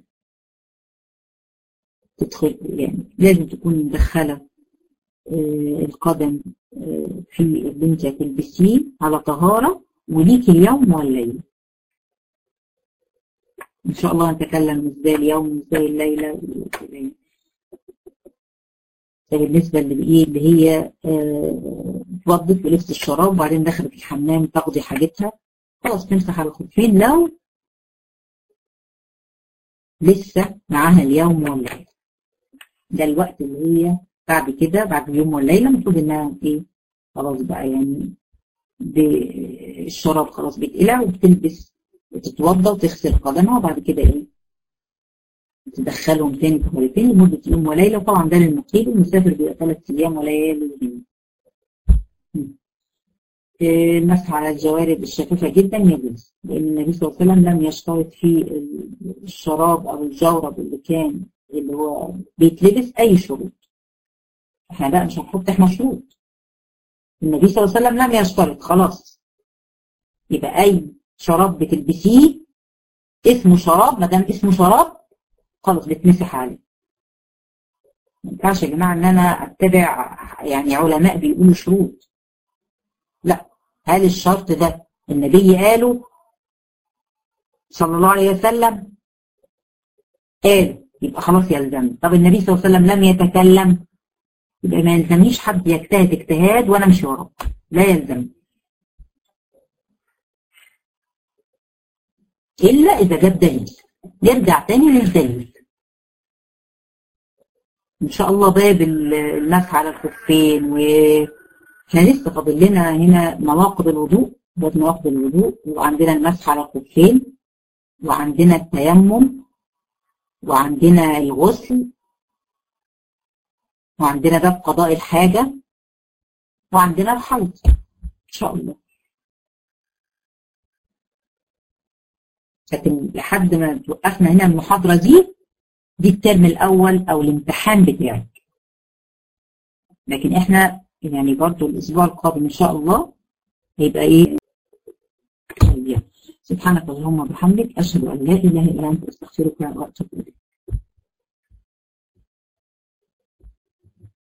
تدخل يعني لازم تكون مدخله القدم في اللي انت هتلبسيه على طهاره وليك اليوم والليله ان شاء الله نتكلم ازاي اليوم ازاي الليله بالنسبه اللي ايه اللي هي اتوضت ولبست الشراب وبعدين دخلت الحمام تقضي حاجتها خلاص تمسح على الخفين لو لسه معاها اليوم والليله ده الوقت اللي هي بعد كده بعد اليوم والليله المفروض انها ايه خلاص بقى يعني الشراب خلاص بيتقلع وبتلبس وتتوضى وتغسل قدمها وبعد كده ايه تدخلهم تاني طهارتين لمدة يوم وليلة وطبعا ده للمقيم المسافر بيبقى ثلاث أيام وليالي المسح على الجوارب الشفافة جدا يجوز لأن النبي صلى الله عليه وسلم لم يشترط في الشراب أو الجورب اللي كان اللي هو بيتلبس أي شروط احنا بقى مش هنحط احنا شروط النبي صلى الله عليه وسلم لم يشترط خلاص يبقى أي شراب بتلبسيه اسمه شراب ما دام اسمه شراب خلاص بتمسح عليه ما ينفعش يا جماعه ان انا اتبع يعني علماء بيقولوا شروط لا هل الشرط ده النبي قاله صلى الله عليه وسلم قال يبقى خلاص يلزم طب النبي صلى الله عليه وسلم لم يتكلم يبقى ما يلزمنيش حد يجتهد اجتهاد وانا مش وراه لا يلزم الا اذا جاب دليل نرجع تاني للدليل ان شاء الله باب المسح على الخفين و احنا لسه فاضل لنا هنا مواقف الوضوء باب مواقف الوضوء وعندنا المسح على الخفين وعندنا التيمم وعندنا الغسل وعندنا باب قضاء الحاجة وعندنا الحيض ان شاء الله لكن لحد ما توقفنا هنا المحاضرة دي دي الترم الأول أو الامتحان بتاعك لكن احنا يعني برضو الأسبوع القادم إن شاء الله هيبقى إيه سبحانك اللهم وبحمدك أشهد أن لا إله إلا أنت أستغفرك وأتوب إليك